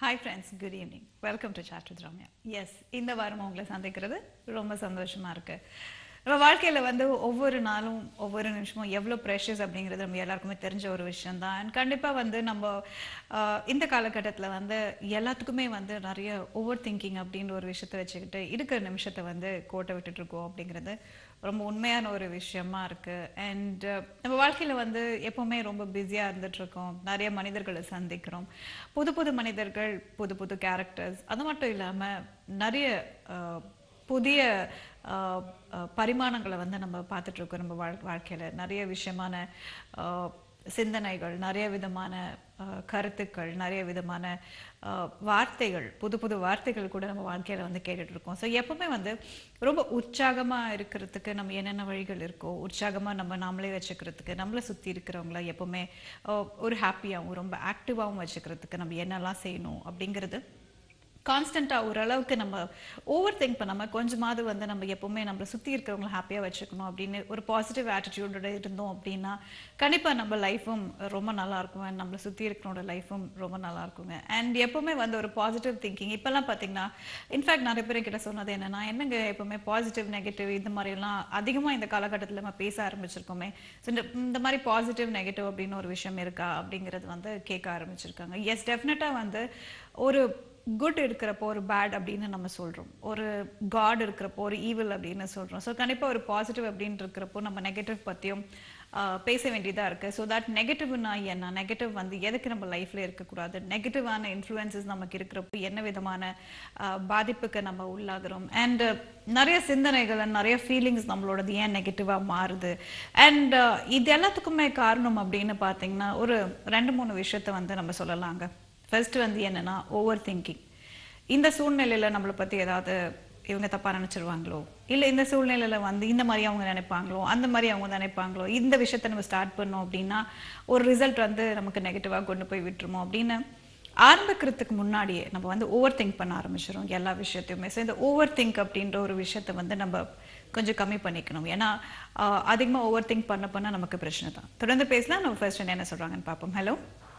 Hi friends good evening welcome to chat with Ramya yes இந்த வாரம் உங்களை சந்திக்கிறது ரொம்ப சந்தோஷமா இருக்கு நம்ம வாழ்க்கையில வந்து ஒவ்வொரு நாளும் ஒவ்வொரு நிமிஷமும் எவ்வளோ ப்ரெஷஸ் அப்படிங்கிறது நம்ம எல்லாருக்குமே தெரிஞ்ச ஒரு விஷயம் தான் அண்ட் கண்டிப்பாக வந்து நம்ம ஆஹ், இந்த காலகட்டத்தில் வந்து எல்லாத்துக்குமே வந்து நிறைய ஓவர் திங்கிங் அப்படின்ற ஒரு விஷயத்த வச்சுக்கிட்டு இருக்கிற நிமிஷத்தை வந்து கோட்டை விட்டுட்டு இருக்கோம் அப்படிங்கிறது ரொம்ப உண்மையான ஒரு விஷயமா இருக்கு அண்ட் நம்ம வாழ்க்கையில வந்து எப்பவுமே ரொம்ப பிஸியா இருந்துட்டு இருக்கோம் நிறைய மனிதர்களை சந்திக்கிறோம் புது புது மனிதர்கள் புது புது கேரக்டர்ஸ் அது மட்டும் இல்லாம நிறைய அஹ், புதிய அஹ், அஹ், பரிமாணங்களை வந்து நம்ம பார்த்துட்டு இருக்கோம் நம்ம வாழ் வாழ்க்கையில நிறைய விஷயமான அஹ், சிந்தனைகள் நிறைய விதமான அஹ், கருத்துக்கள் நிறைய விதமான அஹ், வார்த்தைகள் புது புது வார்த்தைகள் கூட நம்ம வாழ்க்கையில வந்து கேட்டுட்டு இருக்கோம் ஸோ எப்பவுமே வந்து ரொம்ப உற்சாகமா இருக்கிறதுக்கு நம்ம என்னென்ன வழிகள் இருக்கோ உற்சாகமா நம்ம நாமளே வச்சுக்கிறதுக்கு நம்மளை சுத்தி இருக்கிறவங்கள எப்பவுமே அஹ், ஒரு ஹாப்பியாகவும் ரொம்ப ஆக்டிவாகவும் வச்சுக்கிறதுக்கு நம்ம என்னெல்லாம் செய்யணும் அப்படிங்கிறது கான்ஸ்டண்ட்டாக ஓரளவுக்கு நம்ம ஓவர் திங்க் பண்ணாமல் கொஞ்சமாவது வந்து நம்ம எப்பவுமே நம்மளை சுற்றி இருக்கிறவங்கள ஹாப்பியாக வச்சுக்கணும் அப்படின்னு ஒரு பாசிட்டிவ் ஆட்டிடியூடோட இருந்தோம் அப்படின்னா கண்டிப்பாக நம்ம லைஃபும் ரொம்ப நல்லா இருக்கும் and நம்மளை சுற்றி இருக்கிறவங்களோட லைஃபும் ரொம்ப நல்லா இருக்குங்க அண்ட் எப்பவுமே வந்து ஒரு பாசிட்டிவ் திங்கிங் இப்போல்லாம் பார்த்தீங்கன்னா இன்ஃபேக்ட் நிறைய பேர் கிட்ட சொன்னது என்னன்னா என்னங்க எப்பவுமே பாசிட்டிவ் நெகட்டிவ் இந்த மாதிரிலாம் அதிகமாக இந்த காலகட்டத்தில் நம்ம பேச ஆரம்பிச்சிருக்கோமே ஸோ இந்த இந்த மாதிரி பாசிட்டிவ் நெகட்டிவ் அப்படின்னு ஒரு விஷயம் இருக்கா அப்படிங்கிறது வந்து கேட்க ஆரம்பிச்சிருக்காங்க எஸ் டெஃபினட்டாக வந்து ஒரு குட் இருக்கிறப்போ ஒரு பேட் அப்படின்னு நம்ம சொல்றோம் ஒரு காட் இருக்கிறப்போ ஒரு ஈவில் அப்படின்னு சொல்றோம் ஸோ கண்டிப்பா ஒரு பாசிட்டிவ் அப்படின்னு இருக்கிறப்போ நம்ம நெகட்டிவ் பத்தியும் ஆஹ், பேச வேண்டியதா இருக்கு ஸோ தட் நெகட்டிவ்னா என்ன நெகட்டிவ் வந்து எதுக்கு நம்ம லைஃப்ல இருக்கக்கூடாது நெகட்டிவான இன்ஃப்ளூயன்சஸ் நமக்கு இருக்கிறப்போ என்ன விதமான ஆஹ், பாதிப்புக்கு நம்ம உள்ளாகிறோம் அண்ட் நிறைய சிந்தனைகள் and நிறைய ஃபீலிங்ஸ் நம்மளோடது ஏன் நெகட்டிவாக மாறுது அண்ட் இது எல்லாத்துக்குமே காரணம் அப்படின்னு பார்த்தீங்கன்னா ஒரு ரெண்டு மூணு விஷயத்த வந்து நம்ம சொல்லலாங்க ஃபர்ஸ்ட் வந்து என்னன்னா ஓவர் திங்கிங் இந்த சூழ்நிலையில நம்மளை பத்தி ஏதாவது இவங்க தப்பா நினைச்சிருவாங்களோ இல்ல இந்த சூழ்நிலையில வந்து இந்த மாதிரி அவங்க நினைப்பாங்களோ அந்த மாதிரி அவங்க நினைப்பாங்களோ இந்த விஷயத்த நம்ம ஸ்டார்ட் பண்ணோம் அப்படின்னா ஒரு ரிசல்ட் வந்து நமக்கு நெகட்டிவா கொண்டு போய் விட்டுருமோ அப்படின்னு ஆரம்பிக்கிறதுக்கு முன்னாடியே நம்ம வந்து ஓவர் திங்க் பண்ண ஆரம்பிச்சிடும் எல்லா விஷயத்தையுமே ஸோ இந்த ஓவர் திங்க் அப்படின்ற ஒரு விஷயத்த வந்து நம்ம கொஞ்சம் கம்மி பண்ணிக்கணும் ஏன்னா ஆஹ், அதிகமா ஓவர் திங்க் பண்ண பண்ண நமக்கு பிரச்சனை தான் தொடர்ந்து பேசலாம் நம்ம ஃபர்ஸ்ட் என்ன சொல்றாங்கன்னு பார்ப்போம் ஹலோ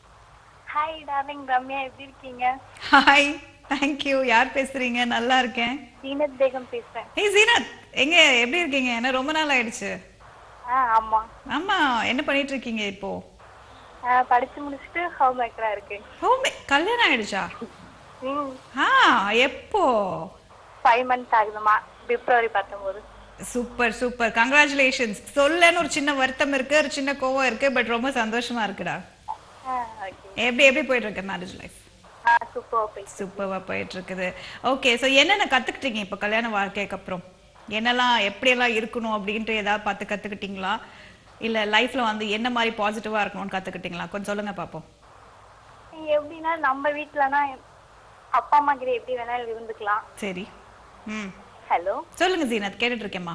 ஹாய் டார்லிங் ரம்யா எப்படி இருக்கீங்க ஹாய் தேங்க்யூ யார் பேசுறீங்க நல்லா இருக்கேன் ஜீனத் பேகம் பேசுறேன் ஏய் ஜீனத் எங்க எப்படி இருக்கீங்க என்ன ரொம்ப நாள் ஆயிடுச்சு ஆ ஆமா ஆமா என்ன பண்ணிட்டு இருக்கீங்க இப்போ ஆ, படிச்சு முடிச்சுட்டு ஹோம் மேக்கரா இருக்கேன் ஹோம் கல்யாணம் ஆயிடுச்சா ம் ஆ எப்போ ஃபைவ் மந்த்ஸ் ஆகுதுமா பிப்ரவரி பத்தொன்பது சூப்பர் சூப்பர் கங்க்ராச்சுலேஷன்ஸ் சொல்லன்னு ஒரு சின்ன வருத்தம் இருக்கு ஒரு சின்ன கோவம் இருக்கு பட் ரொம்ப சந்தோஷமா இருக்குடா ஆ ஓகே எப்படி எப்படி போயிட்டு இருக்கு மேரேஜ் லைஃப் ஆ சூப்பர் போய் சூப்பர்வா போயிட்டு இருக்குது ஓகே ஸோ என்னென்ன கத்துக்கிட்டீங்க இப்போ கல்யாண வாழ்க்கைக்கு அப்புறம் என்னெல்லாம் எப்படியெல்லாம் இருக்கணும் அப்படின்ட்டு ஏதாவது பார்த்து கத்துக்கிட்டீங்களா இல்ல லைஃப்ல வந்து என்ன மாதிரி பாசிட்டிவா இருக்கணும்னு கத்துக்கிட்டீங்களா கொஞ்சம் சொல்லுங்க பாப்போம் எப்படின்னா நம்ம வீட்டுலனா அப்பா அம்மா கிட்ட எப்படி வேணாலும் இருந்துக்கலாம் சரி ம் ஹலோ சொல்லுங்க ஜீனத் கேட்டுட்டு இருக்கேம்மா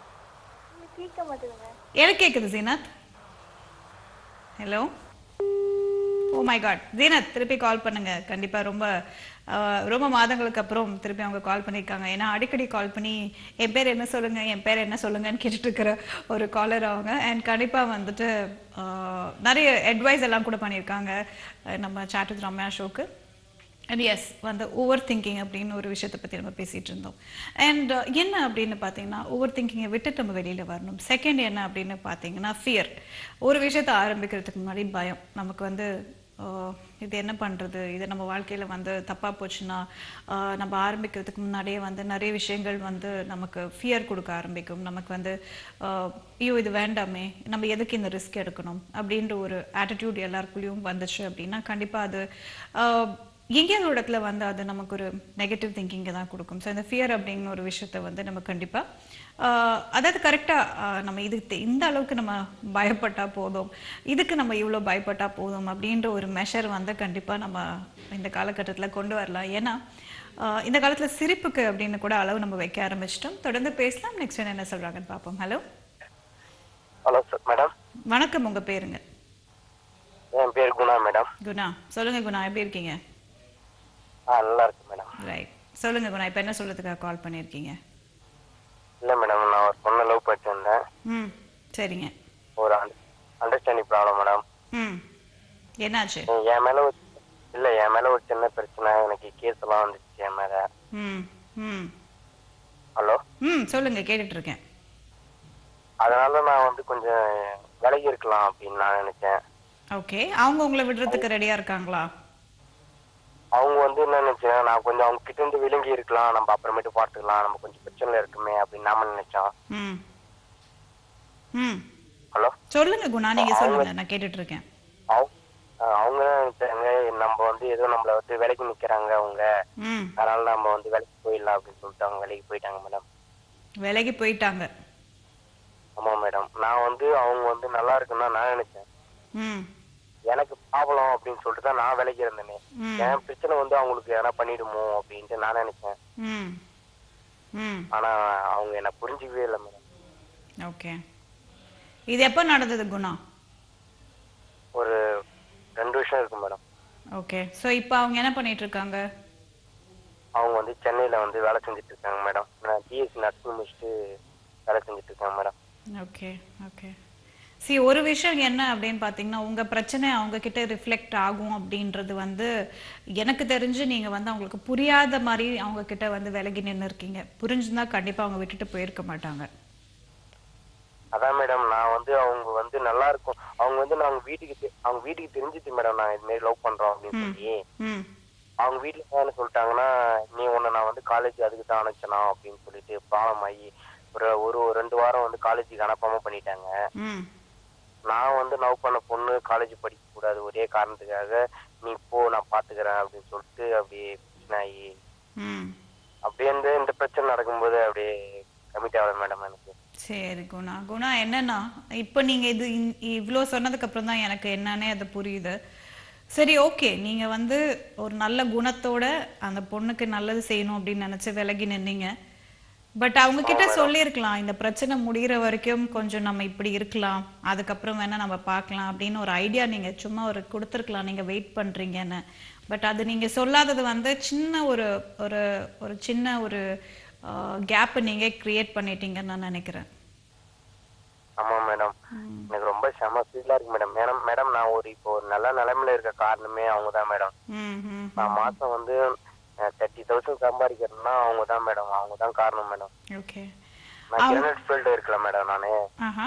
கேட்க மாட்டேங்குங்க எனக்கு கேக்குது Zeenat hello oh my god Zeenat திருப்பி கால் பண்ணுங்க கண்டிப்பா ரொம்ப ஆஹ், ரொம்ப மாதங்களுக்கு அப்புறம் திருப்பி அவங்க கால் பண்ணியிருக்காங்க ஏன்னா அடிக்கடி கால் பண்ணி என் பேர் என்ன சொல்லுங்க என் பேர் என்ன சொல்லுங்கன்னு கேட்டுட்டு இருக்கிற ஒரு காலர் அவங்க அண்ட் கண்டிப்பா வந்துட்டு ஆஹ், நிறைய அட்வைஸ் எல்லாம் கூட பண்ணியிருக்காங்க அஹ், நம்ம சாட் வித் ரம்யா ஷோக்கு அண்ட் எஸ் வந்து ஓவர் திங்கிங் அப்படின்னு ஒரு விஷயத்தை பற்றி நம்ம பேசிகிட்டு இருந்தோம் அண்ட் என்ன அப்படின்னு பார்த்தீங்கன்னா ஓவர் திங்கிங்கை விட்டுட்டு நம்ம வெளியில் வரணும் செகண்ட் என்ன அப்படின்னு பார்த்தீங்கன்னா ஃபியர் ஒரு விஷயத்தை ஆரம்பிக்கிறதுக்கு முன்னாடி பயம் நமக்கு வந்து ஆஹ், இது என்ன பண்ணுறது இது நம்ம வாழ்க்கையில் வந்து தப்பாக போச்சுன்னா ஆஹ், நம்ம ஆரம்பிக்கிறதுக்கு முன்னாடியே வந்து நிறைய விஷயங்கள் வந்து நமக்கு ஃபியர் கொடுக்க ஆரம்பிக்கும் நமக்கு வந்து ஆஹ், ஐயோ இது வேண்டாமே நம்ம எதுக்கு இந்த ரிஸ்க் எடுக்கணும் அப்படின்ற ஒரு ஆட்டிடியூட் எல்லாருக்குள்ளேயும் வந்துச்சு அப்படின்னா கண்டிப்பாக அது ஆஹ், எங்கேயாவது ஒரு இடத்துல வந்து அது நமக்கு ஒரு நெகட்டிவ் திங்கிங்கை தான் கொடுக்கும் ஸோ இந்த ஃபியர் அப்படிங்கிற ஒரு விஷயத்த வந்து நம்ம கண்டிப்பாக அதாவது கரெக்டாக நம்ம இதுக்கு தெ- இந்த அளவுக்கு நம்ம பயப்பட்டா போதும் இதுக்கு நம்ம இவ்வளோ பயப்பட்டா போதும் அப்படின்ற ஒரு மெஷர் வந்து கண்டிப்பாக நம்ம இந்த காலகட்டத்தில் கொண்டு வரலாம் ஏன்னா ஆஹ் இந்த காலத்தில் சிரிப்புக்கு அப்படின்னு கூட அளவு நம்ம வைக்க ஆரம்பிச்சிட்டோம் தொடர்ந்து பேசலாம் நெக்ஸ்ட் என்ன சொல்கிறாங்கன்னு பார்ப்போம் ஹலோ ஹலோ சார் மேடம் வணக்கம் உங்கள் பேருங்க என் பேர் குணா மேடம் குணா சொல்லுங்க குணா எப்படி இருக்கீங்க ஆ நல்லா இருக்கு மேடம் ரைட் சொல்லுங்க குணா இப்போ என்ன சொல்றதுக்காக கால் பண்ணியிருக்கீங்க இல்லை மேடம் நான் ஒரு பொண்ணை லவ் பண்ணிருந்தேன் ம் சரிங்க ஒரு அண்டர்ஸ்டாண்டிங் ப்ராப்ளம் மேடம் ம் என்னாச்சு என் மேலே இல்ல என் மேல ஒரு சின்ன பிரச்சனை எனக்கு கேஸ் எல்லாம் வந்துச்சு என் மேல ம் ம் ஹலோ ம் சொல்லுங்க கேட்டுட்டு இருக்கேன் அதனால நான் வந்து கொஞ்சம் விலகி இருக்கலாம் அப்படின்னு நான் நினைச்சேன் ஓகே அவங்க உங்களை விடுறதுக்கு ரெடியா இருக்காங்களா அவங்க வந்து என்ன நினைச்சேன் நான் கொஞ்சம் அவங்க கிட்ட இருந்து விலகி இருக்கலாம் நம்ம அப்புறமேட்டு பார்த்துக்கலாம் நம்ம கொஞ்சம் பிரச்சனை இருக்குமே அப்படின்னு நாம நினைச்சோம் ம் ம் ஹலோ சொல்லுங்க குணா நீங்க சொல்லுங்க நான் கேட்டுட்டு இருக்கேன் அவங்க அஹ் அவங்க என்ன நினைச்சாங்க நம்ம வந்து ஏதோ நம்மள வந்து விலைக்கு நிக்கிறாங்க அவங்க ம் அதனால நம்ம வந்து வேலைக்கு போயிடலாம் அப்படின்னு சொல்லிட்டு அவங்க வேலைக்கு போயிட்டாங்க மேடம் விலகி போயிட்டாங்க ஆமா மேடம் நான் வந்து அவங்க வந்து நல்லா இருக்குன்னு தான் நான் நினைச்சேன் ம் எனக்கு ப்ராப்ளம் அப்படின்னு சொல்லிட்டு தான் நான் விலைக்கு இருந்தேனே ம் என் பிரச்சனை வந்து அவங்களுக்கு எதனா பண்ணிடுமோ அப்படின்ட்டு நான் நினைச்சேன் ம் ம் ஆனா அவங்க என்ன புரிஞ்சுக்கவே இல்லை மேடம் ஓகே இது எப்போ நடந்தது குணா ஒரு ரெண்டு வருஷம் இருக்கு மேடம் ஓகே ஸோ இப்போ அவங்க என்ன பண்ணிட்டு இருக்காங்க அவங்க வந்து சென்னையில வந்து வேலை செஞ்சுட்டு இருக்காங்க மேடம் நான் பிஎஸ்சி நர்சிங் முடிச்சுட்டு வேலை செஞ்சுட்டு இருக்காங்க மேடம் ஓகே ஓகே சி ஒரு விஷயம் என்ன அப்படின்னு பார்த்தீங்கன்னா உங்கள் பிரச்சனை அவங்க கிட்ட ரிஃப்ளெக்ட் ஆகும் அப்படின்றது வந்து எனக்கு தெரிஞ்சு நீங்கள் வந்து அவங்களுக்கு புரியாத மாதிரி அவங்க கிட்ட வந்து விலகி நின்று இருக்கீங்க புரிஞ்சுருந்தா கண்டிப்பாக அவங்க விட்டுட்டு போயிருக்க மாட்டாங்க அதான் மேடம் நான் வந்து அவங்க வந்து நல்லா இருக்கும் அவங்க வந்து நாங்க வீட்டுக்கு தெ- அவங்க வீட்டுக்கு தெரிஞ்சிச்சு மேடம் நான் இது மாதிரி லவ் பண்றோம் அப்படின்னு சொல்லி ம் அவங்க வீட்டுல என்ன சொல்லிட்டாங்கன்னா நீ உன்னை நான் வந்து காலேஜ் அதுக்கு தான் அனுப்பிச்சனா அப்படின்னு சொல்லிட்டு ப்ராப்ளம் ஆகி ஒரு ஒரு ஒரு ரெண்டு வாரம் வந்து காலேஜுக்கு அனுப்பாம பண்ணிட்டாங்க ம் நான் வந்து லவ் பண்ண பொண்ணு காலேஜ் படிக்க கூடாது ஒரே காரணத்துக்காக நீ போ நான் பாத்துக்கிறேன் அப்படின்னு சொல்லிட்டு அப்படியே பிரச்சனை ஆகி ம் அப்படியே இந்த இந்த பிரச்சனை நடக்கும்போது அப்படியே கமிட் ஆகல மேடம் எனக்கு சரி குணா குணா என்னன்னா இப்போ நீங்க இது இந்- இவ்ளோ சொன்னதுக்கு அப்புறம் தான் எனக்கு என்னன்னே அது புரியுது சரி ஓகே நீங்க வந்து ஒரு நல்ல குணத்தோட அந்த பொண்ணுக்கு நல்லது செய்யணும் அப்படின்னு நினைச்சு விலகி நின்னீங்க பட் அவங்க கிட்ட சொல்லியிருக்கலாம் இந்த பிரச்சனை முடிகிற வரைக்கும் கொஞ்சம் நம்ம இப்படி இருக்கலாம் அதுக்கப்புறம் வேணா நம்ம பார்க்கலாம் அப்படின்னு ஒரு ஐடியா நீங்க சும்மா ஒரு கொடுத்துருக்கலாம் நீங்க வெயிட் பண்றீங்கன்னு பட் அது நீங்க சொல்லாதது வந்து சின்ன ஒரு ஒரு ஒரு சின்ன ஒரு கேப்பை நீங்க கிரியேட் பண்ணிட்டீங்கன்னு நான் நினைக்கிறேன் ஆமா மேடம் எனக்கு ரொம்ப செம ஃபீலா இருக்கு மேடம் மேடம் மேடம் நான் ஒரு இப்போ ஒரு நல்ல நிலைமையில இருக்க காரணமே அவங்க தான் மேடம் ம் ம் நான் மாசம் வந்து தேர்ட்டி தௌசண்ட் சம்பாதிக்கிறேன்னா அவங்க தான் மேடம் அவங்க தான் காரணம் மேடம் ஓகே நான் கிரனட் ஃபீல்டு இருக்கல மேடம் நானு ஆஹா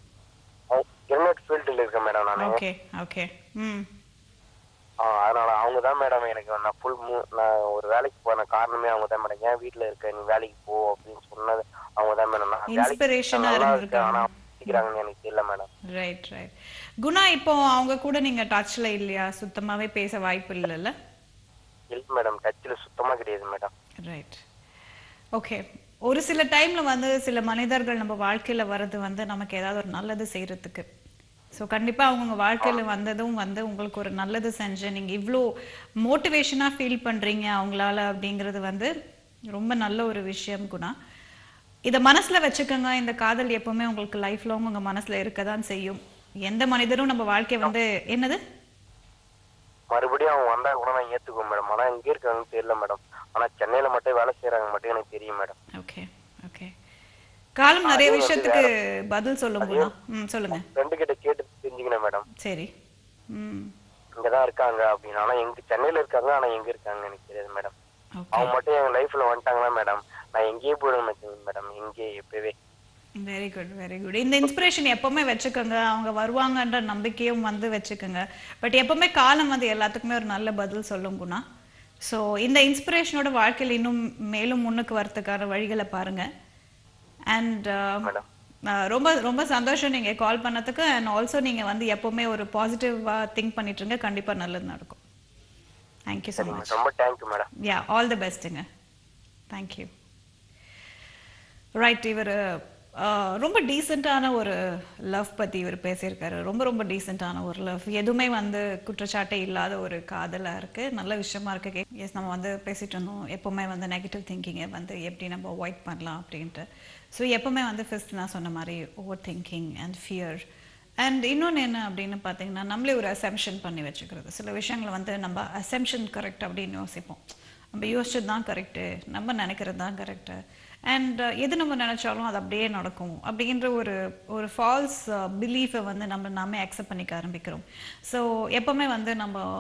கிரனட் ஃபீல்டுல இருக்கேன் மேடம் நானு ஓகே ஓகே ம் ஆ, அதனால அவங்க தான் மேடம் எனக்கு நான் ஃபுல் நான் ஒரு வேலைக்கு போன காரணமே அவங்க தான் மேடம் ஏன் வீட்ல இருக்க நீ வேலைக்கு போ அப்படின்னு சொன்னது அவங்க தான் மேடம் நான் வேலைக்கு Inspiration-ஆ நல்லா இருக்கேன் இருந்திருக்காங்க. ஆனா பிடிக்கிறாங்கன்னு எனக்கு தெரியல மேடம் ரைட் ரைட் குணா இப்போ அவங்க கூட நீங்க டச்ல இல்லையா சுத்தமாவே பேச வாய்ப்பு இல்லைல்ல இல்ல மேடம் டச்சில் சுத்தமா கிடையாது மேடம் ரைட் ஓகே ஒரு சில டைம்ல வந்து சில மனிதர்கள் நம்ம வாழ்க்கையில வர்றது வந்து நமக்கு ஏதாவது ஒரு நல்லது செய்யறதுக்கு ஸோ கண்டிப்பா அவங்க வாழ்க்கையில வந்ததும் வந்து உங்களுக்கு ஒரு நல்லது செஞ்சு நீங்க இவ்வளோ மோட்டிவேஷனா ஃபீல் பண்றீங்க அவங்களால அப்படிங்கிறது வந்து ரொம்ப நல்ல ஒரு விஷயம் குணா இதை மனசுல வச்சுக்கோங்க இந்த காதல் எப்பவுமே உங்களுக்கு லைஃப் லாங் உங்க மனசுல இருக்க தான் செய்யும் எந்த மனிதரும் நம்ம வாழ்க்கை வந்து என்னது மறுபடியும் அவங்க வந்தா கூட நான் ஏத்துக்குவேன் மேடம் ஆனா எங்க இருக்காங்கன்னு தெரியல மேடம் ஆனா சென்னையில மட்டும் வேலை செய்யறாங்க மட்டும் எனக்கு தெரியும் மேடம் ஓகே ஓகே காலம் நிறைய விஷயத்துக்கு பதில் சொல்லும் குணா ம் சொல்லுங்க ஃப்ரெண்டு கிட்ட கேட்டு தெரிஞ்சுக்கினேன் மேடம் சரி ம் இங்கதான் இருக்காங்க அப்படின்னு ஆனா எங்க சென்னையில இருக்காங்க ஆனா எங்க இருக்காங்க எனக்கு தெரியாது மேடம் ஓகே அவங்க மட்டும் என் லைஃப்ல வந்துட்டாங்களா மேடம் நான் எங்கேயே போயிடுவேன் மேடம் எங்கேயே எப்பவே வெரி குட் வெரி குட் இந்த இன்ஸ்பிரேஷன் எப்பவுமே வச்சுக்கோங்க அவங்க வருவாங்கன்ற நம்பிக்கையும் வந்து வச்சுக்கோங்க பட் எப்பவுமே காலம் வந்து எல்லாத்துக்குமே ஒரு நல்ல பதில் சொல்லும் குணா ஸோ இந்த இன்ஸ்பிரேஷனோட வாழ்க்கையில் இன்னும் மேலும் முன்னுக்கு வரதுக்கான வழிகளை பாருங்க அண்ட் மேடம் ரொம்ப ரொம்ப சந்தோஷம் நீங்க கால் பண்ணதுக்கு அண்ட் ஆல்சோ நீங்க வந்து எப்பவுமே ஒரு பாசிட்டிவா திங்க் பண்ணிட்டு இருங்க கண்டிப்பா நல்லது நடக்கும் தேங்க்யூ ஸோ மச் ரொம்ப thank you madam yeah all the பெஸ்ட்டுங்க தேங்க்யூ ரைட் இவர் ரொம்ப டீசெண்டான ஒரு லவ் பற்றி இவர் பேசியிருக்காரு ரொம்ப ரொம்ப டீசெண்டான ஒரு லவ் எதுவுமே வந்து குற்றச்சாட்டே இல்லாத ஒரு காதலாக இருக்குது நல்ல விஷயமா இருக்கு எஸ் நம்ம வந்து பேசிட்டு இருந்தோம் எப்போவுமே வந்து நெகட்டிவ் திங்கிங்கை வந்து எப்படி நம்ம அவாய்ட் பண்ணலாம் அப்படின்ட்டு ஸோ எப்போவுமே வந்து ஃபர்ஸ்ட் நான் சொன்ன மாதிரி over thinking and fear and இன்னொன்று என்ன அப்படின்னு பார்த்தீங்கன்னா நம்மளே ஒரு அசம்ஷன் பண்ணி வச்சுக்கிறது சில விஷயங்களை வந்து நம்ம அசம்ஷன் கரெக்ட் அப்படின்னு யோசிப்போம் நம்ம யோசிச்சது தான் கரெக்டு நம்ம நினைக்கிறது தான் கரெக்டு அண்ட் எது நம்ம நினைச்சாலும் அது அப்படியே நடக்கும் அப்படின்ற ஒரு ஒரு ஃபால்ஸ் பிலீஃபை வந்து நம்ம நாமே அக்செப்ட் பண்ணிக்க ஆரம்பிக்கிறோம் ஸோ எப்பவுமே வந்து நம்ம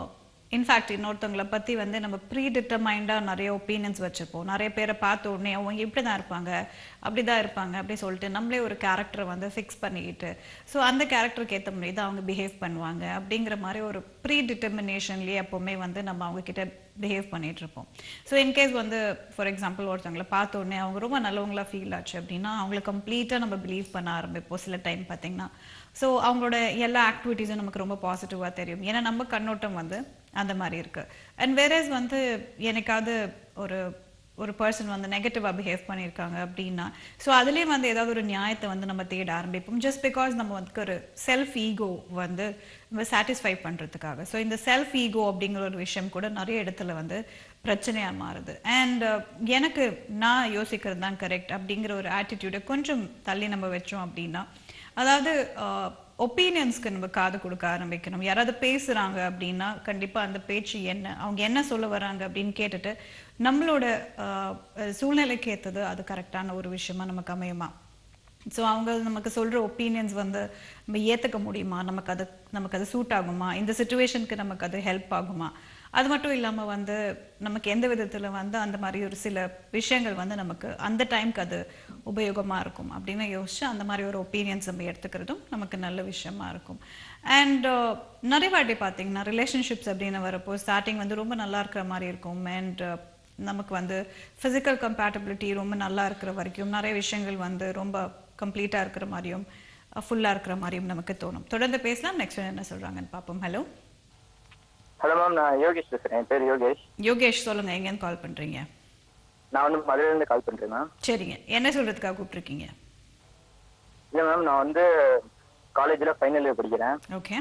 இன்ஃபேக்ட் இன்னொருத்தவங்கள பத்தி வந்து நம்ம ப்ரீ டிட்டர்மைண்டா நிறைய ஒப்பீனியன்ஸ் வச்சிருப்போம் நிறைய பேரை பார்த்த உடனே அவங்க இப்படி தான் இருப்பாங்க அப்படி தான் இருப்பாங்க அப்படி சொல்லிட்டு நம்மளே ஒரு கேரக்டரை வந்து ஃபிக்ஸ் பண்ணிக்கிட்டு ஸோ அந்த கேரக்டருக்கு ஏற்ற மாதிரி தான் அவங்க பிஹேவ் பண்ணுவாங்க அப்படிங்கிற மாதிரி ஒரு ப்ரீ டிட்டர்மினேஷன்லேயே எப்போவுமே வந்து நம்ம அவங்க கிட்ட பிஹேவ் பண்ணிட்டு இருப்போம் ஸோ இன்கேஸ் வந்து ஃபார் எக்ஸாம்பிள் ஒருத்தவங்கள பார்த்த உடனே அவங்க ரொம்ப நல்லவங்களா ஃபீல் ஆச்சு அப்படின்னா அவங்கள கம்ப்ளீட்டாக நம்ம பிலீவ் பண்ண ஆரம்பிப்போம் சில டைம் பார்த்தீங்கன்னா ஸோ அவங்களோட எல்லா ஆக்டிவிட்டீஸும் நமக்கு ரொம்ப பாசிட்டிவாக தெரியும் ஏன்னா நம்ம கண்ணோட்டம் வந்து அந்த மாதிரி இருக்கு அண்ட் வேறஸ் வந்து எனக்காவது ஒரு ஒரு பர்சன் வந்து நெகட்டிவாக பிஹேவ் பண்ணியிருக்காங்க அப்படின்னா ஸோ அதுலேயும் வந்து ஏதாவது ஒரு நியாயத்தை வந்து நம்ம தேட ஆரம்பிப்போம் ஜஸ்ட் பிகாஸ் நம்ம வந்து ஒரு செல்ஃப் ஈகோ வந்து நம்ம சாட்டிஸ்ஃபை பண்ணுறதுக்காக ஸோ இந்த செல்ஃப் ஈகோ அப்படிங்கிற ஒரு விஷயம் கூட நிறைய இடத்துல வந்து பிரச்சனையாக மாறுது அண்ட் எனக்கு நான் யோசிக்கிறது தான் கரெக்ட் அப்படிங்கிற ஒரு ஆட்டிடியூடை கொஞ்சம் தள்ளி நம்ம வச்சோம் அப்படின்னா அதாவது ஒப்பீனியன்ஸ்க்கு நம்ம காது கொடுக்க ஆரம்பிக்கணும் யாராவது பேசுறாங்க அப்படின்னா கண்டிப்பா அந்த பேச்சு என்ன அவங்க என்ன சொல்ல வராங்க அப்படின்னு கேட்டுட்டு நம்மளோட ஆஹ், சூழ்நிலைக்கு ஏத்தது அது கரெக்டான ஒரு விஷயமா நமக்கு அமையுமா ஸோ அவங்க நமக்கு சொல்ற ஒப்பீனியன்ஸ் வந்து நம்ம ஏத்துக்க முடியுமா நமக்கு அது நமக்கு அது சூட் ஆகுமா இந்த சுச்சுவேஷனுக்கு நமக்கு அது ஹெல்ப் ஆகுமா அது மட்டும் இல்லாம வந்து நமக்கு எந்த விதத்துல வந்து அந்த மாதிரி ஒரு சில விஷயங்கள் வந்து நமக்கு அந்த டைம்க்கு அது உபயோகமா இருக்கும் அப்படின்னு யோசிச்சு அந்த மாதிரி ஒரு ஒப்பீனியன்ஸ் நம்ம எடுத்துக்கிறதும் நமக்கு நல்ல விஷயமா இருக்கும் அண்ட் நிறைய வாட்டி பார்த்தீங்கன்னா ரிலேஷன்ஷிப்ஸ் அப்படின்னு வரப்போ ஸ்டார்டிங் வந்து ரொம்ப நல்லா இருக்கிற மாதிரி இருக்கும் அண்ட் நமக்கு வந்து ஃபிசிக்கல் கம்பேட்டபிலிட்டி ரொம்ப நல்லா இருக்கிற வரைக்கும் நிறைய விஷயங்கள் வந்து ரொம்ப கம்ப்ளீட்டாக இருக்கிற மாதிரியும் ஃபுல்லாக இருக்கிற மாதிரியும் நமக்கு தோணும் தொடர்ந்து பேசலாம் நெக்ஸ்ட் என்ன சொல்றாங்கன்னு பார்ப்போம் ஹலோ ஹலோ மேம் நான் யோகேஷ் பேசுறேன் என் பேர் யோகேஷ் யோகேஷ் சொல்லுங்க எங்கேருந்து கால் பண்றீங்க நான் வந்து மதுரையில இருந்து கால் பண்றேன் மேம் சரிங்க என்ன சொல்றதுக்காக கூப்பிட்டுருக்கீங்க இல்ல மேம் நான் வந்து காலேஜ்ல ஃபைனல் இயர் படிக்கிறேன் ஓகே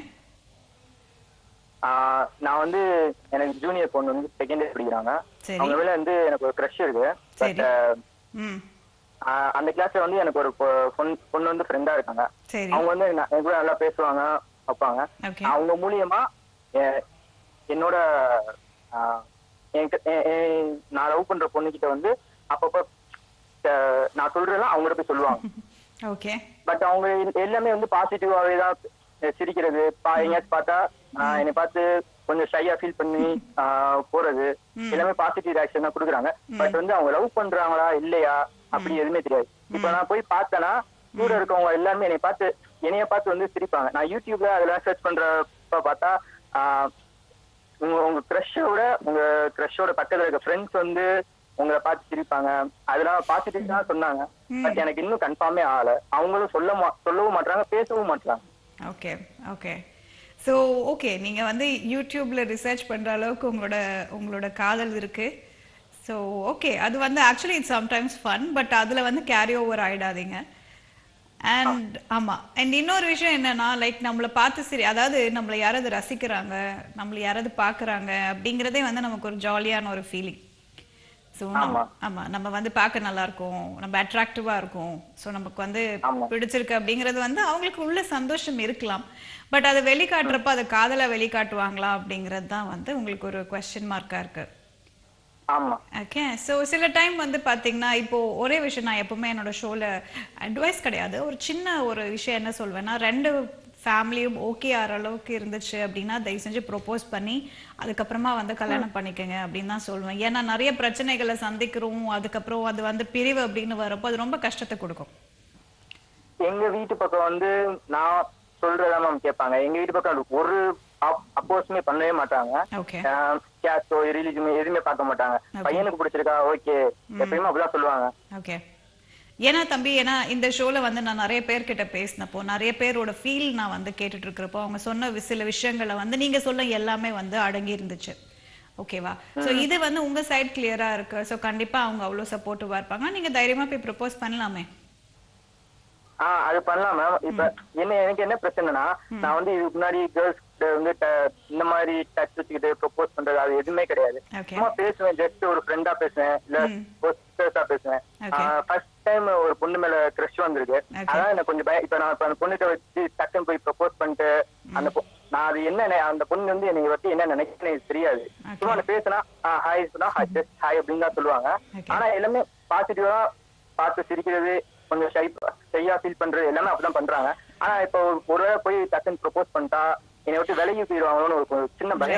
ஆஹ் நான் வந்து எனக்கு ஜூனியர் பொண்ணு வந்து செகண்ட் இயர் படிக்கிறாங்க சரி. அவங்க மேல வந்து எனக்கு ஒரு க்ரஷ் இருக்கு சரி. பட் ம் அந்த கிளாஸ்ல வந்து எனக்கு ஒரு பொ- பொண்ணு பொண்ணு வந்து ஃப்ரெண்டா இருக்காங்க சரி அவங்க வந்து என்ன- என் கூட நல்லா பேசுவாங்க வைப்பாங்க ஓகே அவங்க மூலியமா எ- என்னோட ஆஹ், என்கிட்ட- எ- எ- நான் லவ் பண்ற பொண்ணுகிட்ட வந்து அப்பப்ப அஹ், நான் சொல்றதெல்லாம் அவங்ககிட்ட போய் சொல்லுவாங்க ஓகே பட் அவங்க எல்- எல்லாமே வந்து பாசிட்டிவாவே தான் அஹ் சிரிக்கிறது பா எங்கேயாச்சும் பார்த்தா ஆஹ் என்னை பார்த்து கொஞ்சம் ஷையா ஃபீல் பண்ணி ஆஹ் போறது எல்லாமே பாசிட்டிவ் ரியாக்ஷன் தான் கொடுக்குறாங்க பட் வந்து அவங்க லவ் பண்றாங்களா இல்லையா அப்படி எதுவுமே தெரியாது இப்ப நான் போய் பார்த்தேன்னா கூட இருக்கவங்க எல்லாருமே என்னை பார்த்து என்னைய பார்த்து வந்து சிரிப்பாங்க நான் யூடியூப்ல அதெல்லாம் சர்ச் பண்றப்ப பார்த்தா ஆஹ் உங்க உங்க க்ரஷோட உங்க க்ரஷோட பக்கத்துல இருக்க ஃப்ரெண்ட்ஸ் வந்து உங்களை பார்த்து சிரிப்பாங்க அதெல்லாம் பாசிட்டிவ் தான் சொன்னாங்க பட் எனக்கு இன்னும் கன்ஃபார்மே ஆகல அவங்களும் சொல்ல மா சொல்லவும் மாட்றாங்க பேசவும் மாட்றாங்க ஓகே ஓகே ஸோ ஓகே நீங்க வந்து யூடியூப்ல ரிசர்ச் பண்ற அளவுக்கு உங்களோட உங்களோட காதல் இருக்கு ஸோ ஓகே அது வந்து actually it's sometimes fun but அதுல வந்து கேரி ஓவர் ஆயிடாதீங்க அண்ட் ஆமா அண்ட் இன்னொரு விஷயம் என்னன்னா லைக் நம்மளை பார்த்து சரி அதாவது நம்மளை யாராவது ரசிக்கிறாங்க நம்மளை யாராவது பார்க்கறாங்க அப்படிங்கிறதே வந்து நமக்கு ஒரு ஜாலியான ஒரு ஃபீலிங் ஸோ ஆமா. ஆமா நம்ம வந்து பார்க்க நல்லா இருக்கும் நம்ம அட்ராக்டிவா இருக்கும் ஸோ நமக்கு வந்து ஆமா. பிடிச்சிருக்கு அப்படிங்கிறது வந்து அவங்களுக்கு உள்ள சந்தோஷம் இருக்கலாம் பட் அதை வெளிக்காட்டுறப்ப அதை காதலா வெளிக்காட்டுவாங்களா அப்படிங்கிறது தான் வந்து உங்களுக்கு ஒரு கொஸ்டின் மார்க்கா இருக்கு ஆமா ஓகே ஸோ சில டைம் வந்து பார்த்தீங்கன்னா இப்போ ஒரே விஷயம் நான் எப்பவுமே என்னோட ஷோல அட்வைஸ் கிடையாது ஒரு சின்ன ஒரு விஷயம் என்ன சொல்வேன்னா ரெண்டு ஃபேமிலியும் ஓகே ஆகிற அளவுக்கு இருந்துச்சு அப்படின்னா தயவு செஞ்சு ப்ரொப்போஸ் பண்ணி அதுக்கப்புறமா வந்து கல்யாணம் பண்ணிக்கங்க அப்படின்னு தான் சொல்லுவேன் ஏன்னா நிறைய பிரச்சனைகளை சந்திக்கிறோம் அதுக்கப்புறம் அது வந்து பிரிவு அப்படின்னு வரப்போ அது ரொம்ப கஷ்டத்தை கொடுக்கும் எங்க வீட்டு பக்கம் வந்து நான் சொல்றதா மேம் கேட்பாங்க எங்க வீட்டு பக்கம் ஒரு அப்போஸ்மே பண்ணவே மாட்டாங்க ஓகே கேஸ்டோ ரிலீஜன் எதுவுமே பார்க்க மாட்டாங்க பையனுக்கு பிடிச்சிருக்கா ஓகே எப்பயுமே அப்படிதான் சொல்லுவாங்க ஓகே ஏன்னா தம்பி ஏன்னா இந்த ஷோல வந்து நான் நிறைய பேர்கிட்ட பேசினப்போ நிறைய பேரோட ஃபீல் நான் வந்து கேட்டுட்டு இருக்கிறப்போ அவங்க சொன்ன வி- சில விஷயங்களை வந்து நீங்க சொல்ல எல்லாமே வந்து அடங்கி இருந்துச்சு ஓகேவா சோ இது வந்து உங்க சைடு கிளியரா இருக்கு சோ கண்டிப்பா அவங்க அவ்வளவு சப்போர்ட்டிவா இருப்பாங்க நீங்க தைரியமா போய் ப்ரப்போஸ் பண்ணலாமே ஆஹ் அது பண்ணலாம் மேம் இப்ப என்ன எனக்கு என்ன பிரச்சனைனா நான் வந்து இதுக்கு முன்னாடி கேர்ள்ஸ் வந்து ட- இந்த மாதிரி டச் வச்சுக்கிட்டு ப்ரொபோஸ் பண்றது அது எதுவுமே கிடையாது ஓகே சும்மா பேசுவேன் ஜஸ்ட் ஒரு ஃப்ரெண்டா பேசுவேன் இல்ல ஒரு சிஸ்டர்ஸா பேசுவேன் Okay. ஃபர்ஸ்ட் டைம் ஒரு பொண்ணு மேல கிரஷ் வந்திருக்கு Okay. அதான் எனக்கு கொஞ்சம் பயம் இப்ப நான் இப்ப அந்த பொண்ணுகிட்ட வச்சு டக்குன்னு போய் ப்ரப்போஸ் பண்ணிட்டு அந்த பொ- நான் அது என்ன நெ- அந்த பொண்ணு வந்து என்னை பத்தி என்ன நினைக்கிறேன்னு எனக்கு தெரியாது Okay. சும்மா நான் பேசினா ஹாய் சொன்னா ஜஸ்ட் ஹாய் அப்படின்னு தான் சொல்லுவாங்க Okay. ஆனா எல்லாமே பாசிட்டிவா பார்த்து சிரிக்கிறது கொஞ்சம் ஷை ஷையா ஃபீல் பண்றது எல்லாமே அப்படிதான் பண்றாங்க ஆனா இப்போ ஒரு வேளை போய் டக்குன்னு ப்ரொபோஸ் பண்ணிட்டா என்னை விட்டு விலகி போயிடுவாங்களோன்னு ஒரு சின்ன பயம் இருக்கு